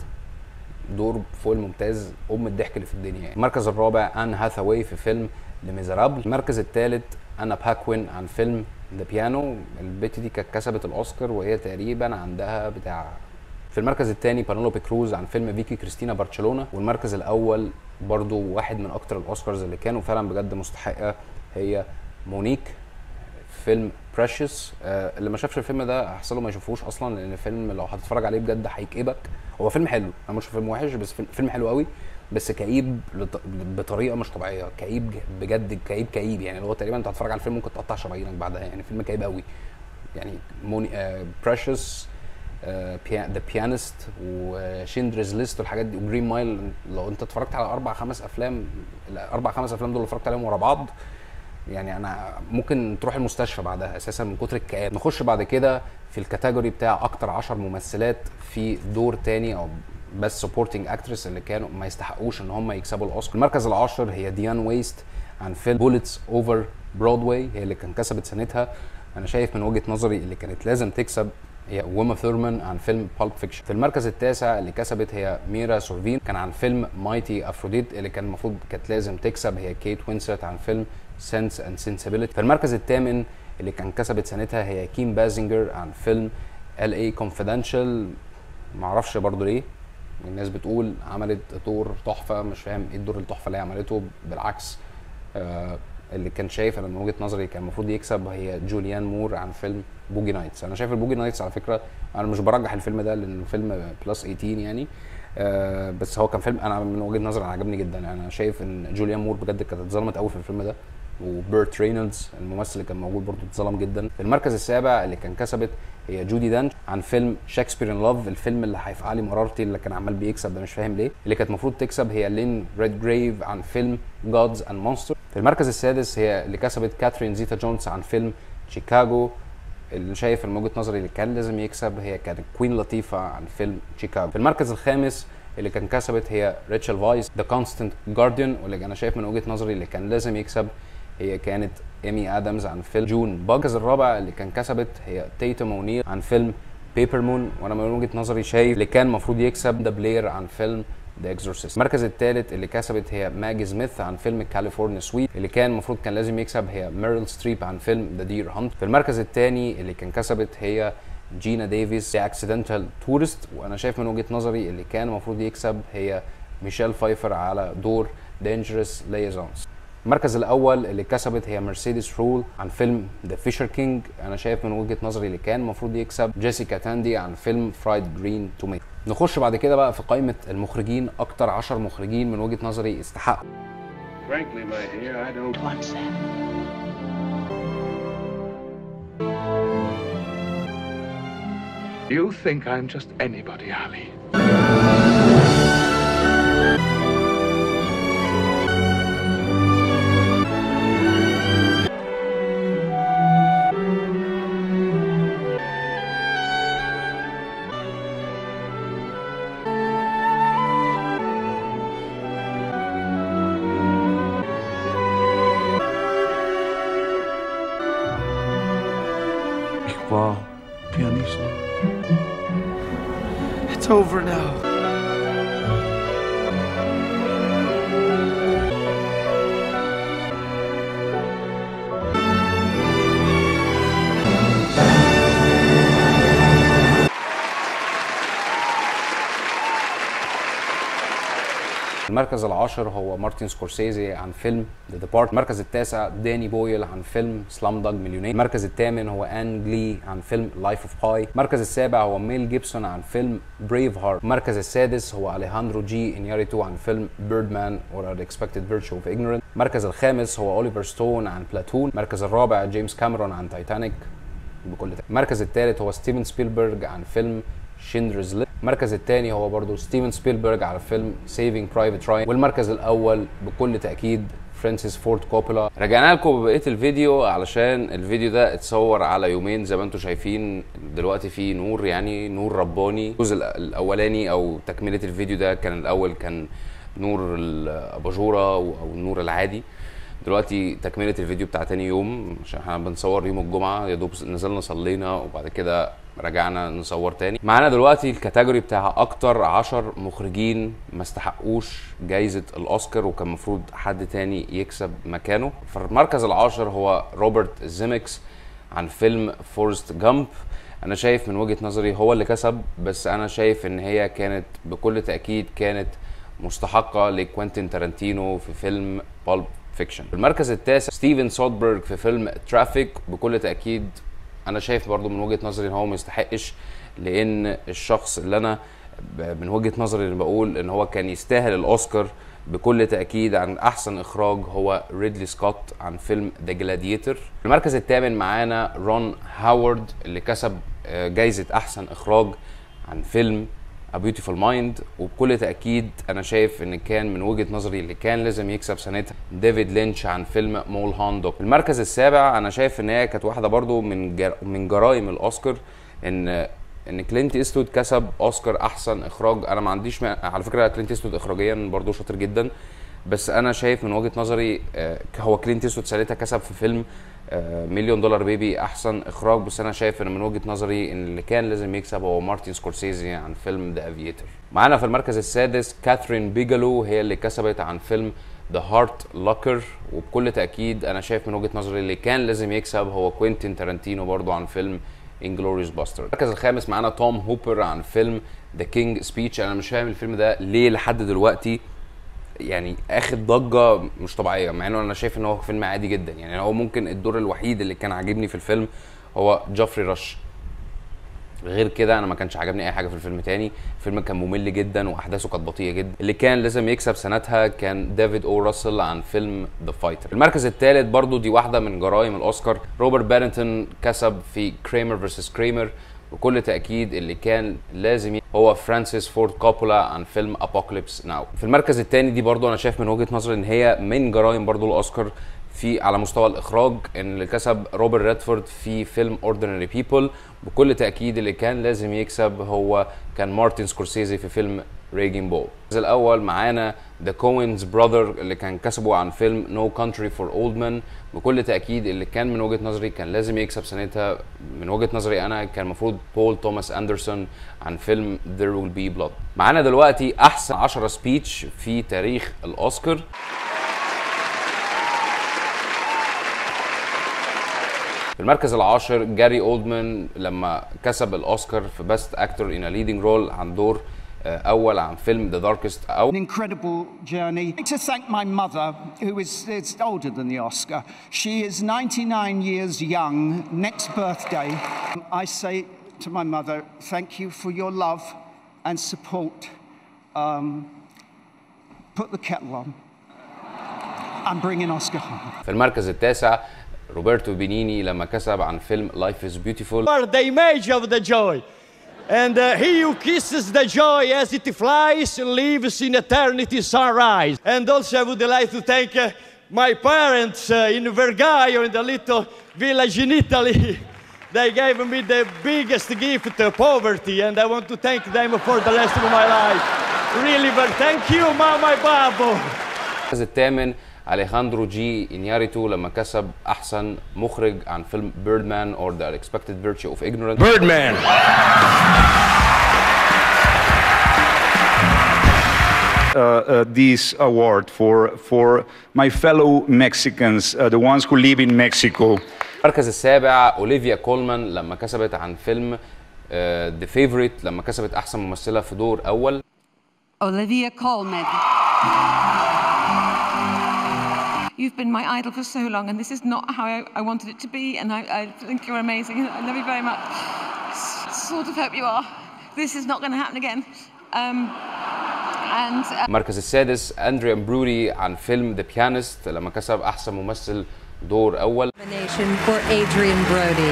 دور فوق الممتاز ام الضحك اللي في الدنيا يعني المركز الرابع ان هاثاواي في فيلم لميزرابل المركز الثالث انا باكوين عن فيلم ذا بيانو البت دي كانت كسبت الاوسكار وهي تقريبا عندها بتاع في المركز الثاني بانولوبي كروز عن فيلم فيكي كريستينا برشلونه والمركز الاول برضو واحد من اكتر الاوسكارز اللي كانوا فعلا بجد مستحقه هي مونيك فيلم بريشس آه اللي ما شافش الفيلم ده احسن له ما يشوفوش اصلا لان الفيلم لو هتتفرج عليه بجد هيكئبك هو فيلم حلو انا مش فيلم وحش بس فيلم- فيلم حلو قوي بس كئيب لط- بطريقه مش طبيعيه كئيب ج- بجد كئيب كئيب يعني اللي هو تقريبا انت هتتفرج على الفيلم ممكن تقطع شرايينك بعدها يعني فيلم كئيب قوي يعني موني آه بريشس ذا بيانست وشيندرز ليست والحاجات دي وجرين مايل لو انت اتفرجت على اربع خمس افلام الاربع خمس افلام دول اللي اتفرجت عليهم ورا بعض يعني انا ممكن تروح المستشفى بعدها اساسا من كتر الكآب نخش بعد كده في الكاتيجوري بتاع اكتر عشر ممثلات في دور تاني او بس سبورتنج اكترس اللي كانوا ما يستحقوش ان هم يكسبوا الاوسكار المركز العاشر هي ديان ويست عن فيلم بوليتس اوفر برودواي هي اللي كان كسبت سنتها انا شايف من وجهه نظري اللي كانت لازم تكسب هي ويما ثورمان عن فيلم بالب فيكشن في المركز التاسع اللي كسبت هي ميرا سورفين كان عن فيلم مايتي افروديت اللي كان المفروض كانت لازم تكسب هي كيت وينسلت عن فيلم سنس اند سنسبيليتي في المركز الثامن اللي كان كسبت سنتها هي كيم بازنجر عن فيلم ال اي كونفيدنشال معرفش برضو ليه الناس بتقول عملت دور تحفه مش فاهم ايه الدور التحفه اللي هي عملته بالعكس آه اللي كان شايف انا من وجهه نظري كان المفروض يكسب هي جوليان مور عن فيلم بوجي نايتس انا شايف البوجي نايتس على فكره انا مش برجح الفيلم ده لانه فيلم بلس 18 يعني آه بس هو كان فيلم انا من وجهه نظري انا عجبني جدا انا شايف ان جوليان مور بجد كانت اتظلمت قوي في الفيلم ده وبيرت رينولدز الممثل اللي كان موجود برضه اتظلم جدا في المركز السابع اللي كان كسبت هي جودي دانش عن فيلم شكسبير ان لاف الفيلم اللي هيفقع لي مرارتي اللي كان عمال بيكسب ده مش فاهم ليه اللي كانت المفروض تكسب هي لين ريد جريف عن فيلم جادز اند مونستر في المركز السادس هي اللي كسبت كاترين زيتا جونز عن فيلم شيكاغو اللي شايف من وجهه نظري اللي كان لازم يكسب هي كانت كوين لطيفه عن فيلم شيكاغو في المركز الخامس اللي كان كسبت هي ريتشل فايس ذا كونستنت جارديان واللي انا شايف من وجهه نظري اللي كان لازم يكسب هي كانت ايمي ادمز عن فيلم جون المركز الرابع اللي كان كسبت هي تيتم اونيل عن فيلم بيبر مون وانا من وجهه نظري شايف اللي كان المفروض يكسب ذا بلاير عن فيلم ذا اكزورسيست المركز الثالث اللي كسبت هي ماجي سميث عن فيلم كاليفورنيا سويت اللي كان المفروض كان لازم يكسب هي ميريل ستريب عن فيلم ذا دير هانت في المركز الثاني اللي كان كسبت هي جينا ديفيس ذا اكسيدنتال تورست وانا شايف من وجهه نظري اللي كان المفروض يكسب هي ميشيل فايفر على دور دينجرس ليزونز المركز الاول اللي كسبت هي مرسيدس رول عن فيلم ذا فيشر كينج انا شايف من وجهه نظري اللي كان المفروض يكسب جيسيكا تاندي عن فيلم فرايد جرين توميتو نخش بعد كده بقى في قائمه المخرجين اكتر 10 مخرجين من وجهه نظري استحقوا Frankly, my dear, I don't. What's that? You think I'm just anybody, Ali. Ich war Pianist. It's over now. المركز العاشر هو مارتن سكورسيزي عن فيلم ذا ديبارت المركز التاسع داني بويل عن فيلم سلام دوج مليونير المركز الثامن هو ان جلي عن فيلم لايف اوف باي المركز السابع هو ميل جيبسون عن فيلم بريف هارت المركز السادس هو اليهاندرو جي انياريتو عن فيلم بيردمان اور ذا اكسبكتد فيرتشو اوف ignorance المركز الخامس هو اوليفر ستون عن بلاتون المركز الرابع جيمس كاميرون عن تايتانيك بكل تأكيد. المركز الثالث هو ستيفن سبيلبرج عن فيلم شيندرز ليست المركز الثاني هو برضو ستيفن سبيلبرج على فيلم سيفينج برايفت راين والمركز الاول بكل تاكيد فرانسيس فورد كوبولا رجعنا لكم ببقيه الفيديو علشان الفيديو ده اتصور على يومين زي ما انتم شايفين دلوقتي في نور يعني نور رباني الجزء الاولاني او تكمله الفيديو ده كان الاول كان نور الاباجوره او النور العادي دلوقتي تكمله الفيديو بتاع تاني يوم عشان احنا بنصور يوم الجمعه يا دوب نزلنا صلينا وبعد كده رجعنا نصور تاني معانا دلوقتي الكاتيجوري بتاع اكتر عشر مخرجين ما استحقوش جايزه الاوسكار وكان المفروض حد تاني يكسب مكانه فالمركز العاشر هو روبرت زيمكس عن فيلم فورست جامب انا شايف من وجهه نظري هو اللي كسب بس انا شايف ان هي كانت بكل تاكيد كانت مستحقه لكوينتين تارانتينو في فيلم بالب فيكشن المركز التاسع ستيفن سودبرج في فيلم ترافيك بكل تاكيد انا شايف برضو من وجهه نظري ان هو ما يستحقش لان الشخص اللي انا ب- من وجهه نظري اللي بقول ان هو كان يستاهل الاوسكار بكل تاكيد عن احسن اخراج هو ريدلي سكوت عن فيلم ذا جلاديتر المركز الثامن معانا رون هاورد اللي كسب آه، جايزه احسن اخراج عن فيلم A Beautiful Mind وبكل تأكيد أنا شايف إن كان من وجهة نظري اللي كان لازم يكسب سنتها ديفيد لينش عن فيلم مول هاندوك المركز السابع أنا شايف إن هي كانت واحدة برضو من جر... من جرائم الأوسكار إن إن كلينت إيستود كسب أوسكار أحسن إخراج أنا ما عنديش ما... على فكرة كلينت إيستود إخراجيا برضو شاطر جدا بس أنا شايف من وجهة نظري آه، هو كلينت إيستود ساعتها كسب في فيلم آه، مليون دولار بيبي احسن اخراج بس انا شايف ان من وجهه نظري ان اللي كان لازم يكسب هو مارتن سكورسيزي عن فيلم ذا افيتر معانا في المركز السادس كاثرين بيجالو هي اللي كسبت عن فيلم ذا هارت لوكر وبكل تاكيد انا شايف من وجهه نظري اللي كان لازم يكسب هو كوينتين تارانتينو برضو عن فيلم انجلوريوس باستر المركز الخامس معانا توم هوبر عن فيلم ذا كينج سبيتش انا مش فاهم الفيلم ده ليه لحد دلوقتي يعني اخد ضجه مش طبيعيه مع انه انا شايف ان هو فيلم عادي جدا يعني هو ممكن الدور الوحيد اللي كان عاجبني في الفيلم هو جوفري رش غير كده انا ما كانش عجبني اي حاجه في الفيلم تاني الفيلم كان ممل جدا واحداثه كانت بطيئه جدا اللي كان لازم يكسب سنتها كان ديفيد او راسل عن فيلم ذا فايتر المركز الثالث برضو دي واحده من جرائم الاوسكار روبرت بارنتون كسب في كريمر فيرسس كريمر بكل تاكيد اللي كان لازم ي- هو فرانسيس فورد كوبولا عن فيلم ابوكاليبس ناو في المركز الثاني دي برضو انا شايف من وجهه نظري ان هي من جرائم برضو الاوسكار في على مستوى الاخراج ان اللي كسب روبرت ريدفورد في فيلم اوردينري بيبل بكل تاكيد اللي كان لازم يكسب هو كان مارتن سكورسيزي في فيلم ريجين بول الجزء الاول معانا ذا كوينز براذر اللي كان كسبوا عن فيلم نو كانتري فور اولد مان بكل تاكيد اللي كان من وجهه نظري كان لازم يكسب سنتها من وجهه نظري انا كان المفروض بول توماس اندرسون عن فيلم There Will Be Blood معانا دلوقتي احسن 10 سبيتش في تاريخ الاوسكار في المركز العاشر جاري اولدمان لما كسب الاوسكار في بيست اكتور ان ليدنج رول عن دور آه، اول عن فيلم ذا داركست او An incredible journey. I'd like to thank my mother, who is, is older than the Oscar. She is 99 years young, next birthday. I say to my mother, thank you for your love and support. Um, put the kettle on. I'm bringing Oscar home. في المركز التاسع روبرتو بينيني لما كسب عن فيلم لايف از بيوتيفول are the image of the joy. And uh, he who kisses the joy as it flies lives in eternity sunrise. And also I would like to thank uh, my parents uh, in Vergaio, in the little village in Italy. They gave me the biggest gift, uh, poverty, and I want to thank them for the rest of my life. Really, but thank you, Mama and Babo. المركز الثامن اليخاندرو جي انياريتو لما كسب احسن مخرج عن فيلم بيردمان اور ذا unexpected virtue of ignorance Birdman. uh, uh, this award for, for my fellow Mexicans, uh, the ones who live in Mexico. المركز السابع اوليفيا كولمان لما كسبت عن فيلم ذا فيفوريت لما كسبت احسن ممثله في دور اول Olivia Colman. You've been my idol for so long, and this is not how I, I wanted it to be. And I, I think you're amazing. I love you very much. S- sort of hope you are. This is not going to happen again. Um, and uh, المركز السادس اندريا برودي عن فيلم ذا بيانست لما كسب احسن ممثل دور اول Nomination for Adrian Brody.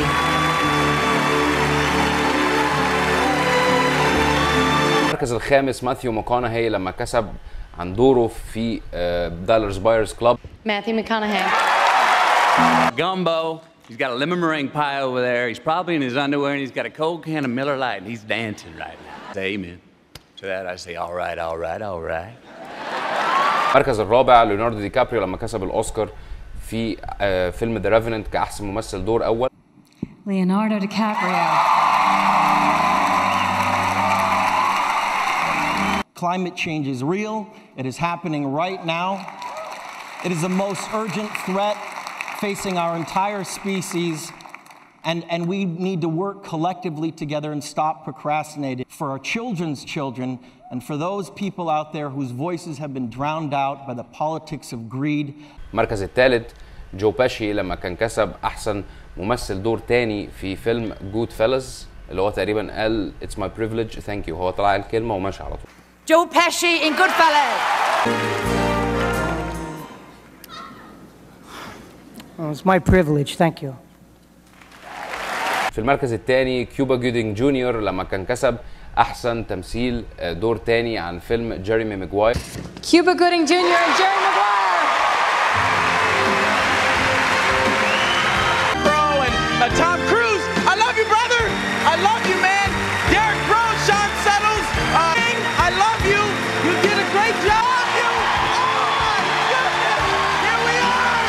المركز الخامس ماثيو ماكونهي لما كسب عن دوره في دالرز بايرز كلاب Matthew McConaughey. Gumbo. He's got a lemon meringue pie over there. He's probably in his underwear and he's got a cold can of Miller Lite and he's dancing right now. Say amen. To that I say, all right, all right, all right. المركز الرابع ليوناردو دي كابريو لما كسب الاوسكار في آه، فيلم ذا ريفننت كاحسن ممثل دور اول Leonardo DiCaprio. Climate change is real. It is happening right now. It is the most urgent threat facing our entire species. And, and we need to work collectively together and stop procrastinating for our children's children and for those people out there whose voices have been drowned out by the politics of greed. المركز الثالث جو باشي لما كان كسب احسن ممثل دور تاني في فيلم جود فيلز اللي هو تقريبا قال اتس ماي بريفليج ثانك يو هو طلع الكلمه وماشي على طول Joe Pesci in Goodfellas. Oh, it's my privilege. Thank you. في المركز الثاني كيوبا جودينج جونيور لما كان كسب احسن تمثيل آه، دور تاني عن فيلم جيريمي ماجواير Cuba Gooding Jr. and Jerry Maguire. Bro and uh, Tom Cruise. I love you, brother. I love you, man. Derek Rose, Sean Settles. Uh, I love you. You did a great job. You. Oh my goodness. Here we are.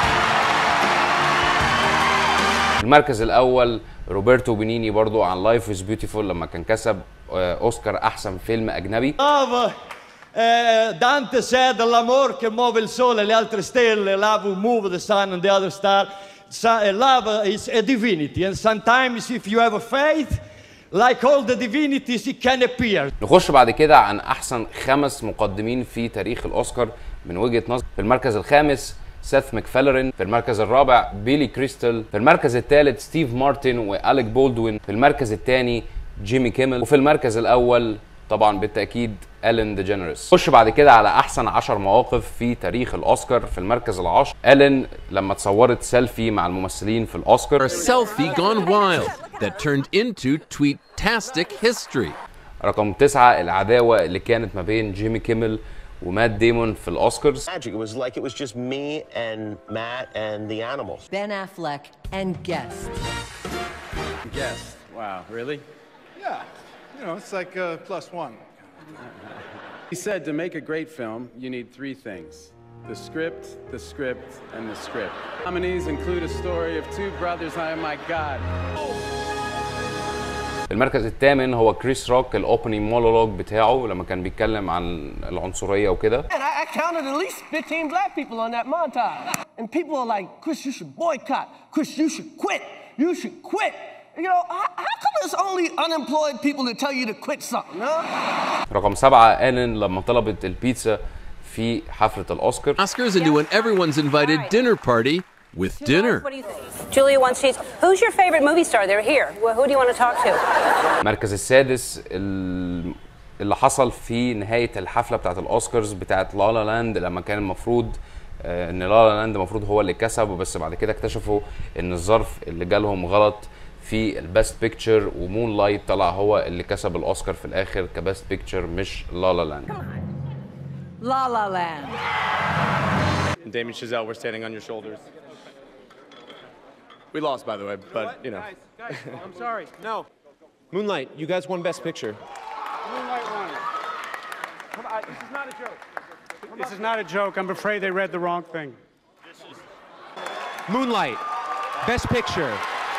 المركز الاول روبرتو بنيني برضو عن لايف از بيوتيفول لما كان كسب آه، اوسكار احسن فيلم اجنبي Love. eh, Dante said l'amor che muove il sole e le altre stelle, love will move the sun and the other star. So, eh, love is a divinity, and sometimes if you have a faith, like all the divinities, it can appear. نخش بعد كده عن احسن خمس مقدمين في تاريخ الاوسكار من وجهه نظر في المركز الخامس سيث ماكفالرين في المركز الرابع بيلي كريستال في المركز الثالث ستيف مارتن واليك بولدوين في المركز الثاني جيمي كيمل وفي المركز الاول طبعا بالتاكيد الين دي جينيرس خش بعد كده على احسن 10 مواقف في تاريخ الاوسكار في المركز العاشر الين لما اتصورت سيلفي مع الممثلين في الاوسكار selfie gone wild. that turned into tweet-tastic history. رقم تسعة العداوة اللي كانت ما بين جيمي كيمل ومات ديمون في الأوسكارز Magic. It was like it was just me and Matt and the animals. Ben Affleck and guest. Guest. Wow, really? Yeah, you know, it's like uh, plus one. He said to make a great film, you need three things the script, the script, and the script. Nominees include a story of two brothers. Oh my God. المركز الثامن هو كريس روك الاوبننج مونولوج بتاعه لما كان بيتكلم عن العنصريه وكده And I, I counted at least 15 black people on that montage. And people are like, Chris, you should boycott. Chris, you should quit. You should quit. You know, how, how come it's only unemployed people that tell you to quit something, huh? رقم سبعة ألين لما طلبت البيتزا في حفلة الأوسكار Oscars into an everyone's invited dinner party with dinner. What do you think? Julia wants cheese. Who's your favorite movie star? They're here. Well, who do you want to talk to? المركز السادس ال- اللي حصل في نهاية الحفلة بتاعت الأوسكارز بتاعت لا لا لاند لما كان المفروض آه، ان لا لا لاند المفروض هو اللي كسب بس بعد كده اكتشفوا ان الظرف اللي جالهم غلط في البست بيكتشر ومون لايت طلع هو اللي كسب الاوسكار في الاخر كبست بيكتشر مش لا لا لاند La La Land. Damien Chazelle, we're standing on your shoulders. We lost, by the way, but you know. Guys, I'm sorry. No. Moonlight, you guys won Best Picture. Moonlight won. Come on, this is not a joke. This is not a joke. I'm afraid they read the wrong thing. Moonlight, Best Picture.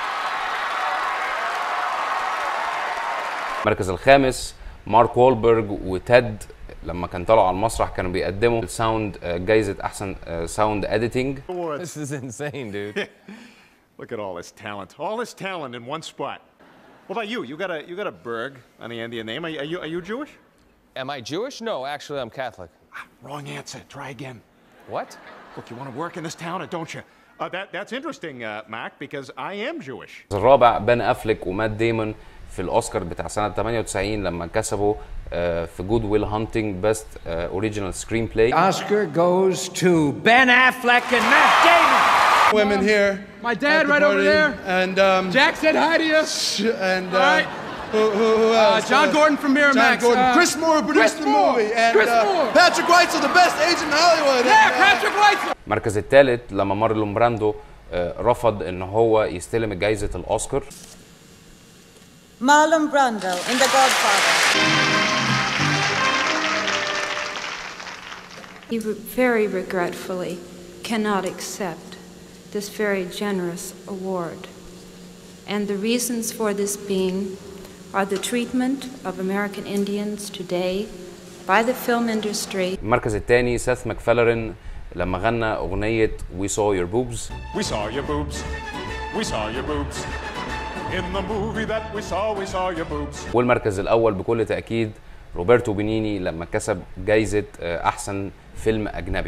المركز الخامس مارك وولبرج وتيد لما كان طلعوا على المسرح كانوا بيقدموا الساوند آه، جايزة أحسن آه، ساوند اديتنج This is insane, dude. Look at all this talent. All this talent in one spot. What about you? You got a you got a Berg on the end of your name. Are you are you, are you Jewish? Am I Jewish? No, actually, I'm Catholic. Wrong answer. Try again. What? Look, you want to work in this town, or don't you? Uh, that that's interesting, uh, Mac, because I am Jewish. الرابع بان افليك ومات ديمون في الاوسكار بتاع سنه 98 لما كسبوا آه، في جود ويل هانتنج بيست اوريجينال سكرين بلاي Oscar goes to Ben Affleck and Matt Damon. Women here. My dad at the right over party, there. And um, Jack said hi to you. And All uh, right. who, who, who Uh, else? John Gordon from Miramax. John Gordon. Uh, Chris Moore produced Chris the Moore. movie. And Chris uh, Moore. Patrick White's the best agent in Hollywood. Yeah, And, uh, Patrick White. المركز الثالث لما مارلون براندو آه، رفض ان هو يستلم جائزه الاوسكار Marlon Brando in The Godfather. He re- very regretfully cannot accept this very generous award. And the reasons for this being are the treatment of American Indians today by the film industry. المركز الثاني سيث ماكفالرين لما غنى اغنيه We Saw Your Boobs We saw your boobs. We saw your boobs. In the movie that we saw, we saw your boobs. والمركز الاول بكل تاكيد روبرتو بينيني لما كسب جائزه آه، احسن فيلم اجنبي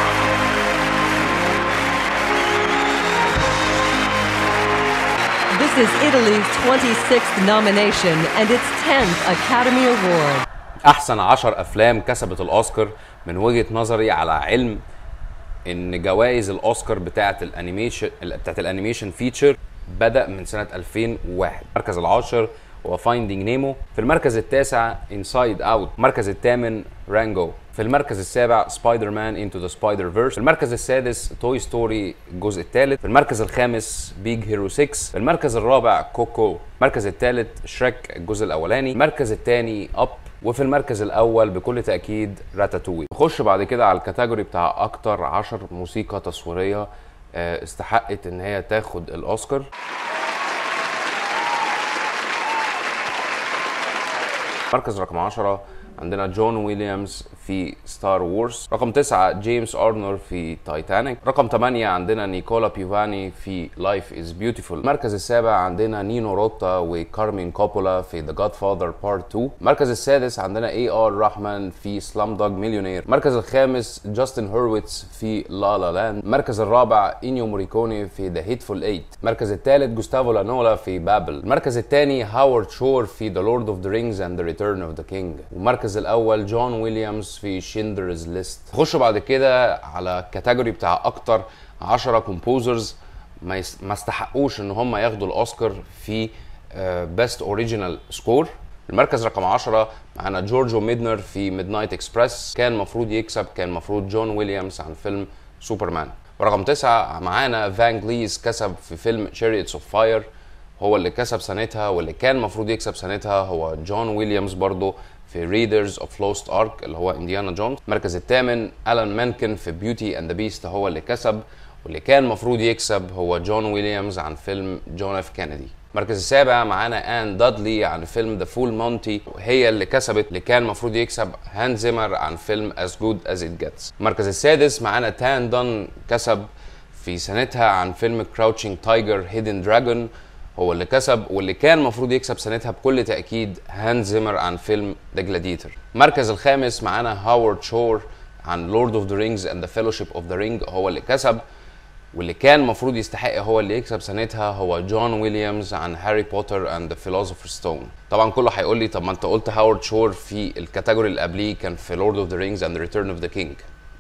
This is Italy's 26th nomination and its 10th Academy Award. احسن عشر افلام كسبت الاوسكار من وجهه نظري على علم ان جوائز الاوسكار بتاعه الانيميشن بتاعه الانيميشن فيتشر بدا من سنه 2001 المركز العاشر هو فايندينج نيمو في المركز التاسع انسايد اوت المركز الثامن رانجو في المركز السابع سبايدر مان انتو ذا سبايدر فيرس في المركز السادس توي ستوري الجزء الثالث في المركز الخامس بيج هيرو 6 في المركز الرابع كوكو المركز الثالث شريك الجزء الاولاني المركز الثاني اب وفي المركز الاول بكل تاكيد راتاتوي نخش بعد كده على الكاتيجوري بتاع اكتر 10 موسيقى تصويريه آه، استحقت ان هي تاخد الاوسكار مركز رقم 10 عندنا جون ويليامز في ستار وورز رقم 9 جيمس ارنر في تايتانيك رقم 8 عندنا نيكولا بيوفاني في لايف از بيوتيفول المركز السابع عندنا نينو روتا وكارمين كوبولا في ذا جاد فاذر بارت 2 المركز السادس عندنا اي ار رحمان في سلام دوج مليونير المركز الخامس جاستن هيرويتس في لا لا لاند المركز الرابع انيو موريكوني في ذا هيتفول ايت المركز الثالث جوستافو لانولا في بابل المركز الثاني هاورد شور في ذا لورد اوف ذا رينجز اند ذا ريتيرن اوف ذا كينج والمركز الاول جون ويليامز في شيندرز ليست خش بعد كده على الكاتيجوري بتاع اكتر 10 كومبوزرز ما, يس... ما استحقوش ان هم ياخدوا الاوسكار في بيست اوريجينال سكور المركز رقم 10 معانا جورجو ميدنر في ميد نايت اكسبريس كان المفروض يكسب كان المفروض جون ويليامز عن فيلم سوبرمان ورقم تسعة معانا فان جليز كسب في فيلم شاريتس اوف فاير هو اللي كسب سنتها واللي كان المفروض يكسب سنتها هو جون ويليامز برضه في ريدرز اوف لوست ارك اللي هو انديانا جونز المركز الثامن الان مانكن في بيوتي اند ذا بيست هو اللي كسب واللي كان المفروض يكسب هو جون ويليامز عن فيلم جون اف كينيدي المركز السابع معانا ان دادلي عن فيلم ذا فول مونتي هي اللي كسبت اللي كان المفروض يكسب هان زيمر عن فيلم از جود از ات جيتس المركز السادس معانا تان دون كسب في سنتها عن فيلم كراوتشنج تايجر هيدن دراجون هو اللي كسب واللي كان المفروض يكسب سنتها بكل تاكيد هان زيمر عن فيلم ذا جلاديتر المركز الخامس معانا هاورد شور عن لورد اوف ذا رينجز اند ذا فيلوشيب اوف ذا رينج هو اللي كسب واللي كان المفروض يستحق هو اللي يكسب سنتها هو جون ويليامز عن هاري بوتر اند ذا فيلوسوفر ستون طبعا كله هيقول لي طب ما انت قلت هاورد شور في الكاتيجوري اللي قبليه كان في لورد اوف ذا رينجز اند ريتيرن اوف ذا كينج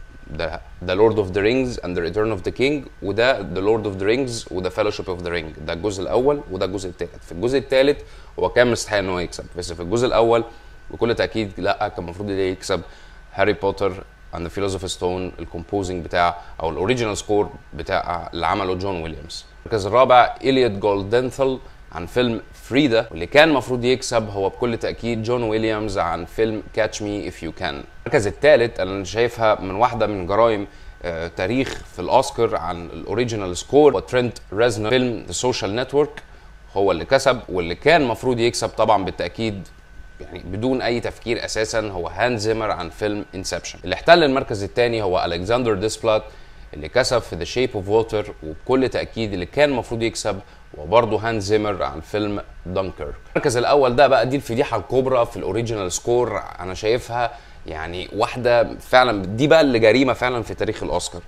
ده ذا لورد اوف ذا رينجز اند ذا ريتيرن اوف ذا كينج وده ذا لورد اوف ذا رينجز وذا فيلوشيب اوف ذا رينج ده الجزء الاول وده الجزء الثالث في الجزء الثالث هو كان مستحق ان هو يكسب بس في الجزء الاول بكل تاكيد لا كان المفروض يكسب هاري بوتر عند فيلوسوف ستون الكومبوزنج بتاع او الاوريجينال سكور بتاع اللي عمله جون ويليامز المركز الرابع إليوت جولدنثل عن فيلم فريدا واللي كان المفروض يكسب هو بكل تاكيد جون ويليامز عن فيلم كاتش مي اف يو كان المركز الثالث انا شايفها من واحده من جرائم آه تاريخ في الاوسكار عن الاوريجينال سكور وترنت ريزنر فيلم ذا سوشيال نتورك هو اللي كسب واللي كان المفروض يكسب طبعا بالتاكيد يعني بدون اي تفكير اساسا هو هان زيمر عن فيلم انسبشن اللي احتل المركز الثاني هو الكسندر ديسبلات اللي كسب في ذا شيب اوف ووتر وبكل تاكيد اللي كان المفروض يكسب وبرضه هان زيمر عن فيلم دانكر المركز الاول ده بقى دي الفضيحه الكبرى في الاوريجينال سكور انا شايفها يعني واحده فعلا دي بقى اللي جريمه فعلا في تاريخ الاوسكار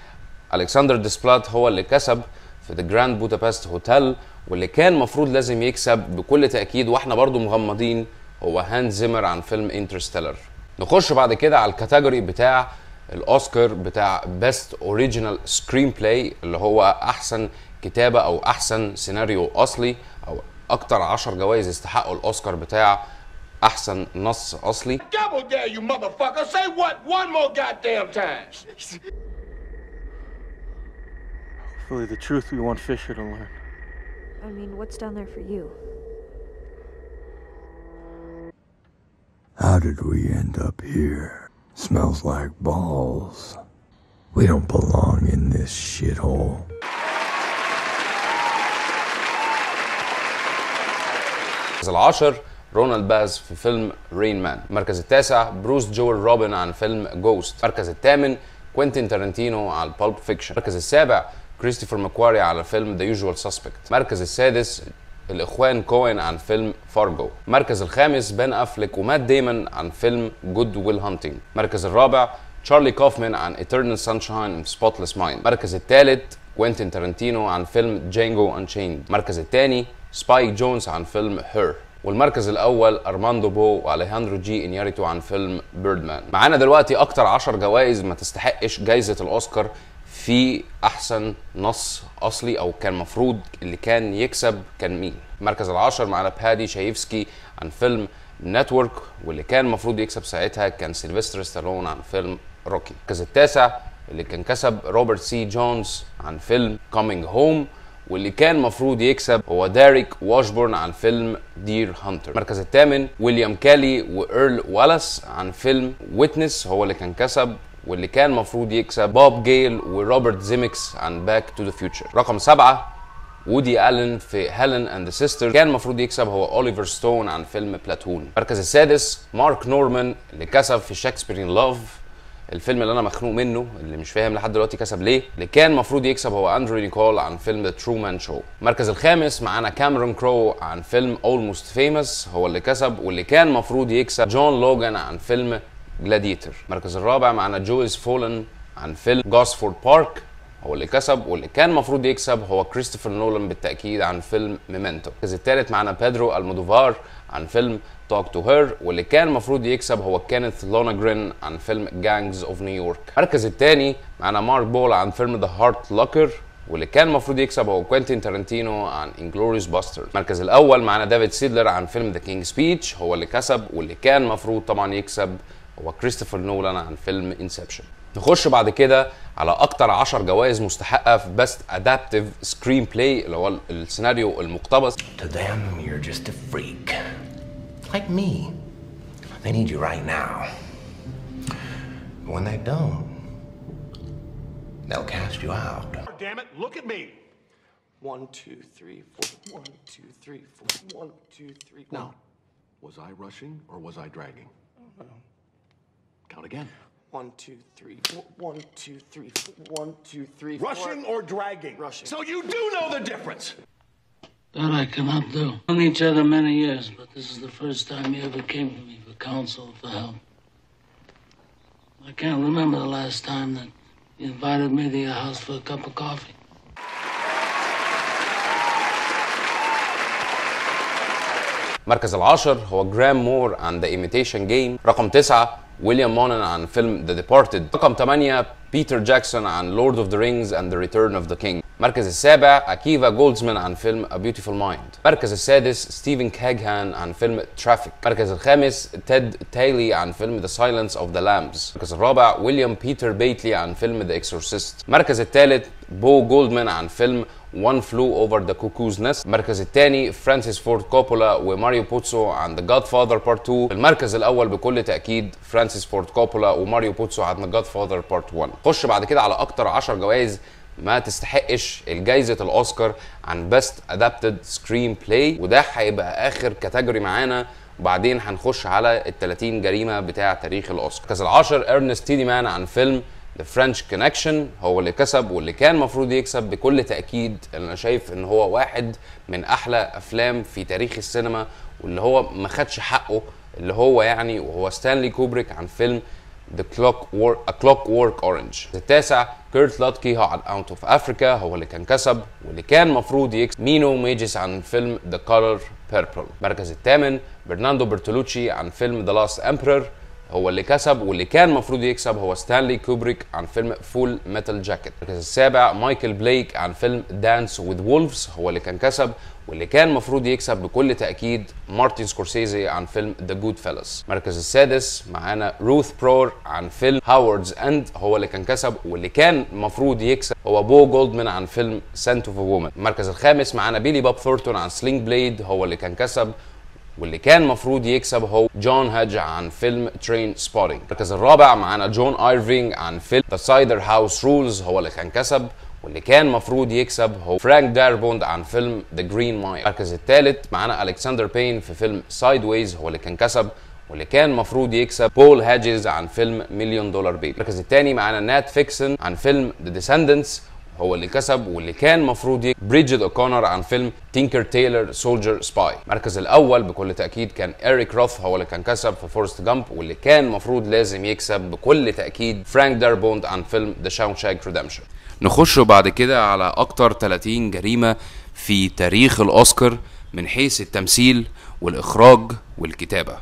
الكسندر ديسبلات هو اللي كسب في ذا جراند بودابست هوتيل واللي كان المفروض لازم يكسب بكل تاكيد واحنا برضه مغمضين هو هان زيمر عن فيلم انترستيلر نخش بعد كده على الكاتيجوري بتاع الاوسكار بتاع بيست اوريجينال سكرين بلاي اللي هو احسن كتابه او احسن سيناريو اصلي او اكتر 10 جوائز استحقوا الاوسكار بتاع احسن نص اصلي Double dare you, motherfucker! Say what one more goddamn time! Hopefully, the truth we want Fisher to learn. I mean, what's down there for you? How did we end up here? Smells like balls. We don't belong in this shithole. المركز العاشر رونالد باز في فيلم رين مان المركز التاسع بروس جويل روبن عن فيلم جوست المركز الثامن كوينتين تارانتينو على بالب فيكشن المركز السابع كريستوفر ماكواري على فيلم ذا يوجوال سسبكت المركز السادس الاخوان كوين عن فيلم فارجو المركز الخامس بن افليك ومات ديمون عن فيلم جود ويل هانتنج المركز الرابع تشارلي كوفمان عن Eternal Sunshine of Spotless Mind المركز الثالث كوينتين تارانتينو عن فيلم جانجو انشيند المركز الثاني سبايك جونز عن فيلم هير والمركز الاول ارماندو بو واليهاندرو جي انياريتو عن فيلم بيردمان معانا دلوقتي اكتر 10 جوائز ما تستحقش جايزه الاوسكار في احسن نص اصلي او كان مفروض اللي كان يكسب كان مين المركز العاشر معانا بادي شايفسكي عن فيلم نتورك واللي كان المفروض يكسب ساعتها كان سيلفستر ستالون عن فيلم روكي المركز التاسع اللي كان كسب روبرت سي جونز عن فيلم كومينج هوم واللي كان المفروض يكسب هو داريك واشبورن عن فيلم دير هانتر المركز الثامن ويليام كالي وإيرل والاس عن فيلم ويتنس هو اللي كان كسب واللي كان المفروض يكسب بوب جيل وروبرت زيمكس عن باك تو ذا فيوتشر رقم سبعة وودي ألين في هيلين اند سيستر كان المفروض يكسب هو اوليفر ستون عن فيلم بلاتون المركز السادس مارك نورمان اللي كسب في شكسبير ان لاف الفيلم اللي انا مخنوق منه اللي مش فاهم لحد دلوقتي كسب ليه اللي كان المفروض يكسب هو اندرو نيكول عن فيلم ذا ترومان شو المركز الخامس معانا كاميرون كرو عن فيلم اولموست فيموس هو اللي كسب واللي كان المفروض يكسب جون لوجان عن فيلم جلاديتر المركز الرابع معانا جويس فولن عن فيلم جوسفورد بارك هو اللي كسب واللي كان المفروض يكسب هو كريستوفر نولان بالتاكيد عن فيلم ميمنتو المركز الثالث معانا بيدرو المودوفار عن فيلم توك تو هير واللي كان المفروض يكسب هو كينيث لونجرين عن فيلم جانجز اوف نيويورك المركز الثاني معانا مارك بول عن فيلم ذا هارت لوكر واللي كان المفروض يكسب هو كوينتين تارانتينو عن انجلوريوس باستر المركز الاول معانا ديفيد سيدلر عن فيلم ذا كينج سبيتش هو اللي كسب واللي كان المفروض طبعا يكسب هو كريستوفر نولان عن فيلم انسبشن نخش بعد كده على اكتر 10 جوائز مستحقه في بيست ادابتيف سكرين بلاي اللي هو السيناريو المقتبس To them, you're just a freak. Like me. They need you right now. But when they don't, they'll cast you out. Damn it, look at me. One, two, three, four. One, two, three, four. One, two, three. Now, was I rushing or was I dragging? Count again. One, two, three, four. One, two, three, four. One, two, three, four. Rushing or dragging? Rushing. So you do know the difference. That I cannot do. Known each other many years, but this is the first time you ever came to me for counsel, for help. I can't remember the last time that you invited me to your house for a cup of coffee. المركز العاشر هو جرام مور عن ذا ايميتيشن جيم رقم تسعة ويليام مونن عن فيلم ذا ديبارتد رقم 8 بيتر جاكسون عن لورد اوف ذا رينجز اند ذا ريتيرن اوف ذا كينج المركز السابع اكيفا جولدزمان عن فيلم A Beautiful Mind المركز السادس ستيفن كاجهان عن فيلم ترافيك المركز الخامس تيد تايلي عن فيلم The Silence of the Lambs المركز الرابع ويليام بيتر بيتلي عن فيلم The Exorcist المركز الثالث بو جولدمان عن فيلم One Flew Over the Cuckoo's Nest المركز الثاني فرانسيس فورد كوبولا وماريو بوتسو عن The Godfather Part 2 المركز الأول بكل تأكيد فرانسيس فورد كوبولا وماريو بوتسو عن The Godfather Part 1 خش بعد كده على أكتر 10 جوائز ما تستحقش الجايزة الأوسكار عن بيست ادابتد سكرين بلاي وده هيبقى آخر كاتيجوري معانا وبعدين هنخش على ال 30 جريمة بتاع تاريخ الأوسكار المركز العاشر ارنست تيديمان عن فيلم ذا فرنش كونكشن هو اللي كسب واللي كان المفروض يكسب بكل تاكيد انا شايف ان هو واحد من احلى افلام في تاريخ السينما واللي هو ما خدش حقه اللي هو يعني وهو ستانلي كوبريك عن فيلم The Clock War A Clockwork Orange التاسع كيرت لاتكي عن Out of Africa هو اللي كان كسب واللي كان المفروض يكسب مينو ميجيس عن فيلم The Color Purple المركز الثامن برناندو برتولوتشي عن فيلم The Last Emperor هو اللي كسب واللي كان المفروض يكسب هو ستانلي كوبريك عن فيلم فول ميتال جاكيت المركز السابع مايكل بليك عن فيلم دانس وذ وولفز هو اللي كان كسب واللي كان المفروض يكسب بكل تاكيد مارتن سكورسيزي عن فيلم ذا جود فيلس المركز السادس معانا روث برور عن فيلم هاوردز اند هو اللي كان كسب واللي كان المفروض يكسب هو بو جولدمان عن فيلم سنت اوف وومن المركز الخامس معانا بيلي باب ثورتون عن سلينج بليد هو اللي كان كسب واللي كان المفروض يكسب هو جون هاج عن فيلم ترين سبوتنج المركز الرابع معانا جون ايرفينج عن فيلم ذا سايدر هاوس رولز هو اللي كان كسب واللي كان المفروض يكسب هو فرانك داربوند عن فيلم ذا جرين مايل المركز الثالث معانا الكسندر بين في فيلم سايد ويز هو اللي كان كسب واللي كان المفروض يكسب بول هاجز عن فيلم مليون دولار بيبي المركز الثاني معانا نات فيكسون عن فيلم ذا ديسندنتس هو اللي كسب واللي كان المفروض يكسب بريدجيت اوكونر عن فيلم تينكر تايلر سولجر سباي المركز الاول بكل تاكيد كان اريك روث هو اللي كان كسب في فورست جامب واللي كان المفروض لازم يكسب بكل تاكيد فرانك داربوند عن فيلم ذا شاونشاك ريدمشن نخش بعد كده على اكتر 30 جريمه في تاريخ الاوسكار من حيث التمثيل والاخراج والكتابه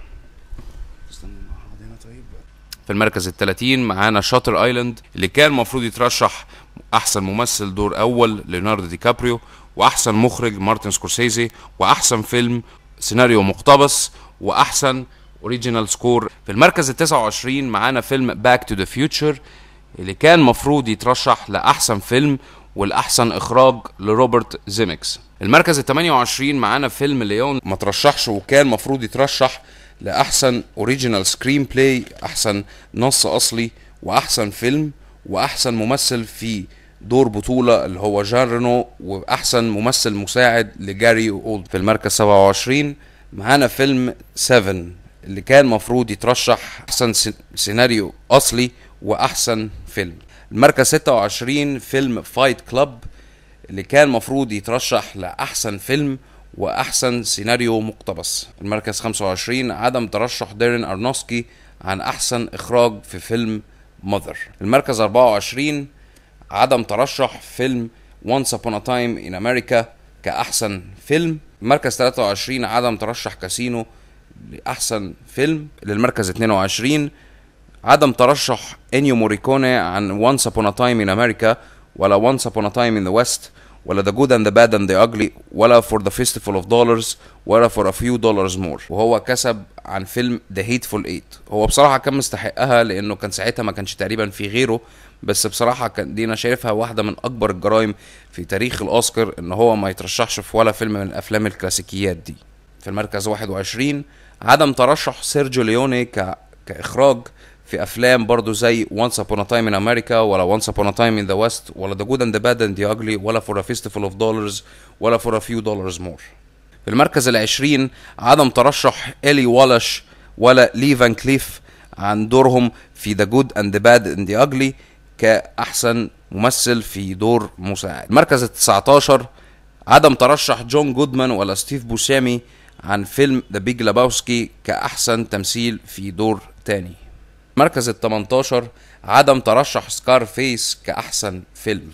في المركز ال 30 معانا شاتر ايلاند اللي كان المفروض يترشح احسن ممثل دور اول ليوناردو دي كابريو واحسن مخرج مارتن سكورسيزي واحسن فيلم سيناريو مقتبس واحسن اوريجينال سكور في المركز ال 29 معانا فيلم باك تو ذا فيوتشر اللي كان مفروض يترشح لاحسن فيلم والاحسن اخراج لروبرت زيمكس المركز ال 28 معانا فيلم ليون ما ترشحش وكان مفروض يترشح لاحسن اوريجينال سكرين بلاي احسن نص اصلي واحسن فيلم واحسن ممثل في دور بطولة اللي هو جان رينو واحسن ممثل مساعد لجاري اولد في المركز 27 معانا فيلم 7 اللي كان مفروض يترشح احسن سيناريو اصلي واحسن فيلم المركز 26 فيلم فايت كلاب اللي كان مفروض يترشح لاحسن فيلم واحسن سيناريو مقتبس المركز 25 عدم ترشح ديرين ارنوسكي عن احسن اخراج في فيلم ماذر المركز 24 عدم ترشح فيلم Once Upon a Time in America كأحسن فيلم المركز 23 عدم ترشح كاسينو لأحسن فيلم للمركز 22 عدم ترشح انيو موريكوني عن Once Upon a Time in America ولا Once Upon a Time in the West ولا The Good and the Bad and the Ugly ولا For the Fistful of Dollars ولا For a Few Dollars More وهو كسب عن فيلم The Hateful Eight هو بصراحة كان مستحقها لأنه كان ساعتها ما كانش تقريبا في غيره بس بصراحة كان دي أنا شايفها واحدة من أكبر الجرائم في تاريخ الأوسكار إن هو ما يترشحش في ولا فيلم من الأفلام الكلاسيكيات دي في المركز 21 عدم ترشح سيرجيو ليوني ك... كإخراج في افلام برضو زي Once Upon a Time in America ولا Once Upon a Time in the West ولا The Good and the Bad and the Ugly ولا For a Fistful of Dollars ولا For a Few Dollars More في المركز العشرين عدم ترشح إلي والش ولا لي فان كليف عن دورهم في The Good and the Bad and the Ugly كأحسن ممثل في دور مساعد المركز ال 19 عدم ترشح جون جودمان ولا ستيف بوسامي عن فيلم ذا بيج لاباوسكي كأحسن تمثيل في دور تاني المركز ال 18 عدم ترشح سكار فيس كأحسن فيلم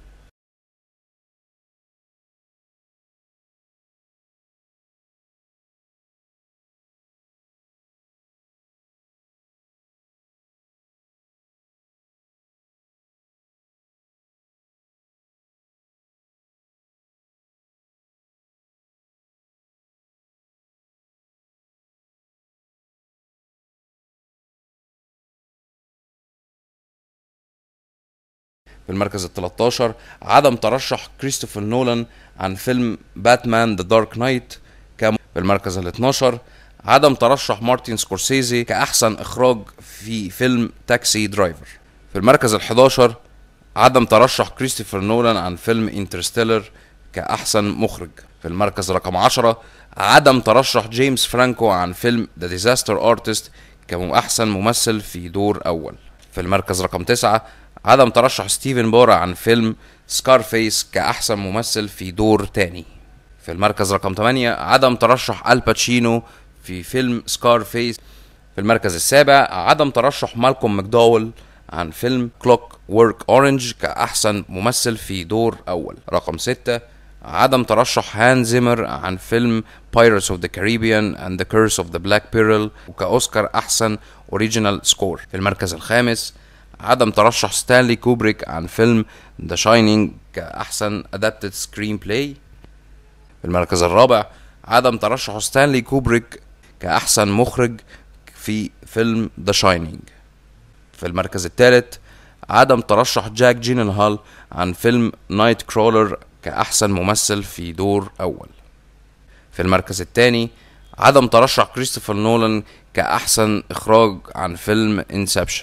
في المركز ال 13 عدم ترشح كريستوفر نولان عن فيلم باتمان ذا دارك نايت في المركز ال 12 عدم ترشح مارتن سكورسيزي كأحسن إخراج في فيلم تاكسي درايفر في المركز ال 11 عدم ترشح كريستوفر نولان عن فيلم انترستيلر كأحسن مخرج في المركز رقم 10 عدم ترشح جيمس فرانكو عن فيلم ذا ديزاستر ارتست كأحسن ممثل في دور أول في المركز رقم 9 عدم ترشح ستيفن بورا عن فيلم سكارفيس كأحسن ممثل في دور تاني في المركز رقم 8 عدم ترشح الباتشينو في فيلم سكارفيس في المركز السابع عدم ترشح مالكوم ماكداول عن فيلم كلوك وورك اورنج كأحسن ممثل في دور أول رقم 6 عدم ترشح هان زيمر عن فيلم Pirates of the Caribbean and the Curse of the Black Pearl وكأوسكار أحسن أوريجينال سكور في المركز الخامس عدم ترشح ستانلي كوبريك عن فيلم ذا شاينينج كأحسن أدابتد سكرين بلاي في المركز الرابع عدم ترشح ستانلي كوبريك كأحسن مخرج في فيلم ذا شاينينج في المركز الثالث عدم ترشح جاك جيننهال عن فيلم نايت كرولر كأحسن ممثل في دور أول في المركز الثاني عدم ترشح كريستوفر نولان كأحسن إخراج عن فيلم انسبشن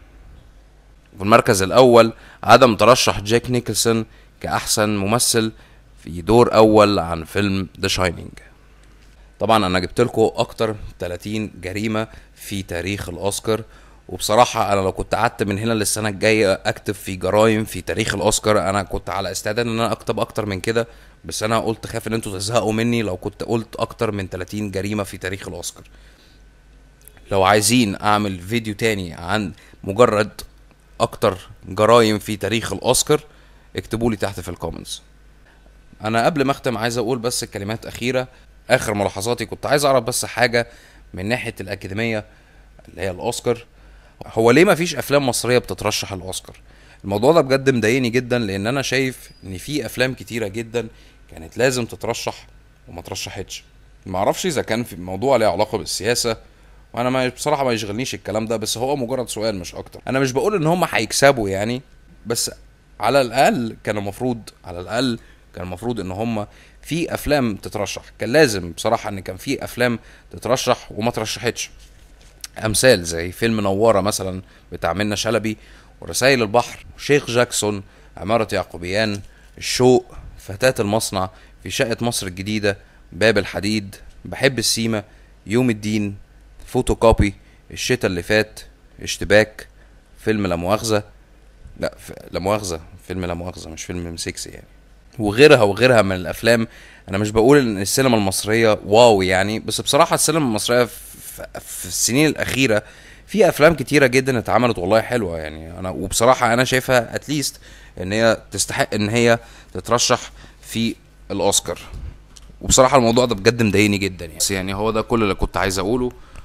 في المركز الأول عدم ترشح جاك نيكلسون كأحسن ممثل في دور أول عن فيلم ذا شاينينج طبعا أنا جبت لكم أكتر 30 جريمة في تاريخ الأوسكار وبصراحة أنا لو كنت قعدت من هنا للسنة الجاية أكتب في جرائم في تاريخ الأوسكار أنا كنت على استعداد إن أنا أكتب أكتر من كده بس أنا قلت خاف إن أنتوا تزهقوا مني لو كنت قلت أكتر من 30 جريمة في تاريخ الأوسكار لو عايزين أعمل فيديو تاني عن مجرد اكتر جرايم في تاريخ الاوسكار اكتبوا لي تحت في الكومنتس انا قبل ما اختم عايز اقول بس كلمات اخيره اخر ملاحظاتي كنت عايز اعرف بس حاجه من ناحيه الاكاديميه اللي هي الاوسكار هو ليه ما فيش افلام مصريه بتترشح الاوسكار الموضوع ده بجد مضايقني جدا لان انا شايف ان في افلام كتيره جدا كانت لازم تترشح وما ترشحتش ما اعرفش اذا كان في موضوع له علاقه بالسياسه وانا ما بصراحه ما يشغلنيش الكلام ده بس هو مجرد سؤال مش اكتر انا مش بقول ان هم هيكسبوا يعني بس على الاقل كان المفروض على الاقل كان المفروض ان هم في افلام تترشح كان لازم بصراحه ان كان في افلام تترشح وما ترشحتش امثال زي فيلم نواره مثلا بتاع منة شلبي ورسائل البحر شيخ جاكسون عمارة يعقوبيان الشوق فتاة المصنع في شقة مصر الجديدة باب الحديد بحب السيمة يوم الدين فوتوكوبي الشتاء اللي فات اشتباك فيلم لا مؤاخذة لا ف... لا مؤاخذة فيلم لا مؤاخذة مش فيلم سكسي يعني وغيرها وغيرها من الافلام انا مش بقول ان السينما المصرية واو يعني بس بصراحة السينما المصرية في, في السنين الاخيرة في افلام كتيرة جدا اتعملت والله حلوة يعني انا وبصراحة انا شايفها اتليست ان هي تستحق ان هي تترشح في الاوسكار وبصراحة الموضوع ده بجد مضايقني جدا يعني بس يعني هو ده كل اللي كنت عايز اقوله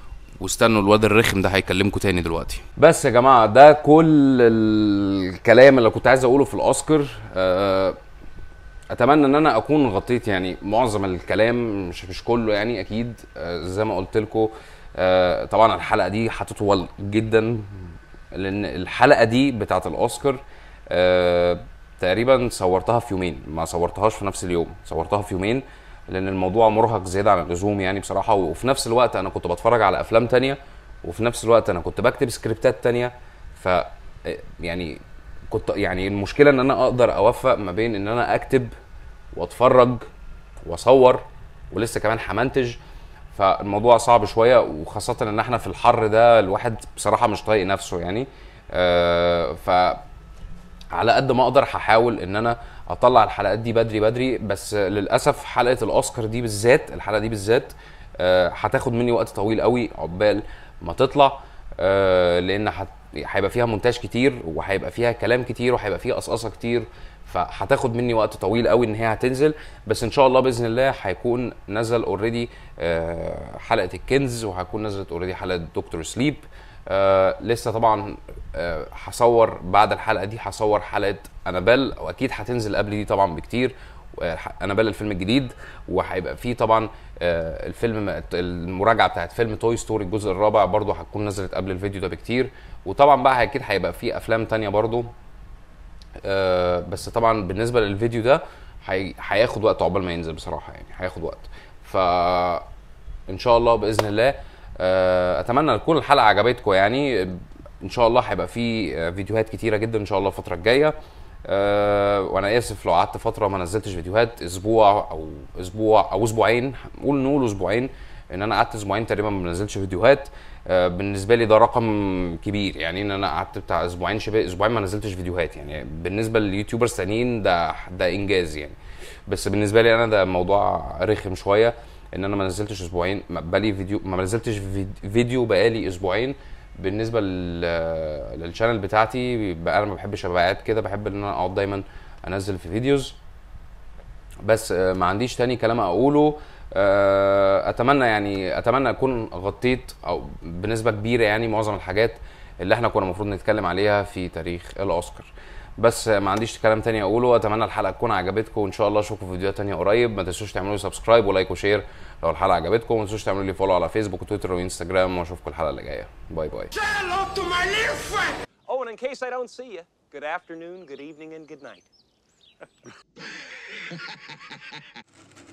واستنوا الواد الرخم ده هيكلمكم تاني دلوقتي بس يا جماعه ده كل الكلام اللي كنت عايز اقوله في الاوسكار آه، اتمنى ان انا اكون غطيت يعني معظم الكلام مش مش كله يعني اكيد آه، زي ما قلت لكم طبعا الحلقه دي هتطول جدا لان الحلقه دي بتاعه الاوسكار آه، تقريبا صورتها في يومين ما صورتهاش في نفس اليوم صورتها في يومين لان الموضوع مرهق زياده عن اللزوم يعني بصراحه وفي نفس الوقت انا كنت بتفرج على افلام تانية وفي نفس الوقت انا كنت بكتب سكريبتات تانية ف يعني كنت يعني المشكله ان انا اقدر اوفق ما بين ان انا اكتب واتفرج واصور ولسه كمان همنتج فالموضوع صعب شويه وخاصه ان احنا في الحر ده الواحد بصراحه مش طايق نفسه يعني آه ف على قد ما اقدر هحاول ان انا اطلع الحلقات دي بدري بدري بس للاسف حلقه الاوسكار دي بالذات الحلقه دي بالذات آه، هتاخد مني وقت طويل قوي عقبال ما تطلع آه، لان هت- هيبقى فيها مونتاج كتير وهيبقى فيها كلام كتير وهيبقى فيها قصقصه كتير فهتاخد مني وقت طويل قوي ان هي هتنزل بس ان شاء الله باذن الله هيكون نزل اوريدي حلقه الكنز وهيكون نزلت اوريدي حلقه دكتور سليب آه لسه طبعا آه، هصور بعد الحلقه دي هصور حلقه انابيل واكيد هتنزل قبل دي طبعا بكتير آه، انابيل الفيلم الجديد وهيبقى فيه طبعا آه، الفيلم المراجعه بتاعت فيلم توي ستوري الجزء الرابع برضه هتكون نزلت قبل الفيديو ده بكتير وطبعا بقى اكيد هيبقى فيه افلام تانية برضه آه، بس طبعا بالنسبه للفيديو ده هي- هياخد وقت عقبال ما ينزل بصراحه يعني هياخد وقت ف ان شاء الله باذن الله آه، اتمنى تكون الحلقه عجبتكم يعني ان شاء الله هيبقى في آه، فيديوهات كتيره جدا ان شاء الله الفتره الجايه أه وانا اسف لو قعدت فتره ما نزلتش فيديوهات اسبوع او اسبوع او اسبوعين قول نقول اسبوعين ان انا قعدت اسبوعين تقريبا ما بنزلش فيديوهات أه بالنسبه لي ده رقم كبير يعني ان انا قعدت بتاع اسبوعين شبه اسبوعين ما نزلتش فيديوهات يعني بالنسبه لليوتيوبرز تانيين ده ده انجاز يعني بس بالنسبه لي انا ده موضوع رخم شويه ان انا ما نزلتش اسبوعين ما بقالي فيديو ما نزلتش فيد- فيديو بقالي اسبوعين بالنسبه لل- للشانل بتاعتي بقى انا ما بحبش ابقى قاعد كده بحب ان انا اقعد دايما انزل في فيديوز بس آه، ما عنديش تاني كلام اقوله آه، اتمنى يعني اتمنى اكون غطيت او بنسبه كبيره يعني معظم الحاجات اللي احنا كنا المفروض نتكلم عليها في تاريخ الاوسكار بس آه، ما عنديش كلام تاني اقوله اتمنى الحلقه تكون عجبتكم وان شاء الله اشوفكم في فيديوهات تانية قريب ما تنسوش تعملوا لي سبسكرايب ولايك وشير لو الحلقه عجبتكم وما تنسوش تعملوا لي فولو على فيسبوك وتويتر وانستجرام واشوفكم الحلقه اللي جايه باي باي Hello to my little friend. Oh, and in case I don't see you, good afternoon, good evening, and good night.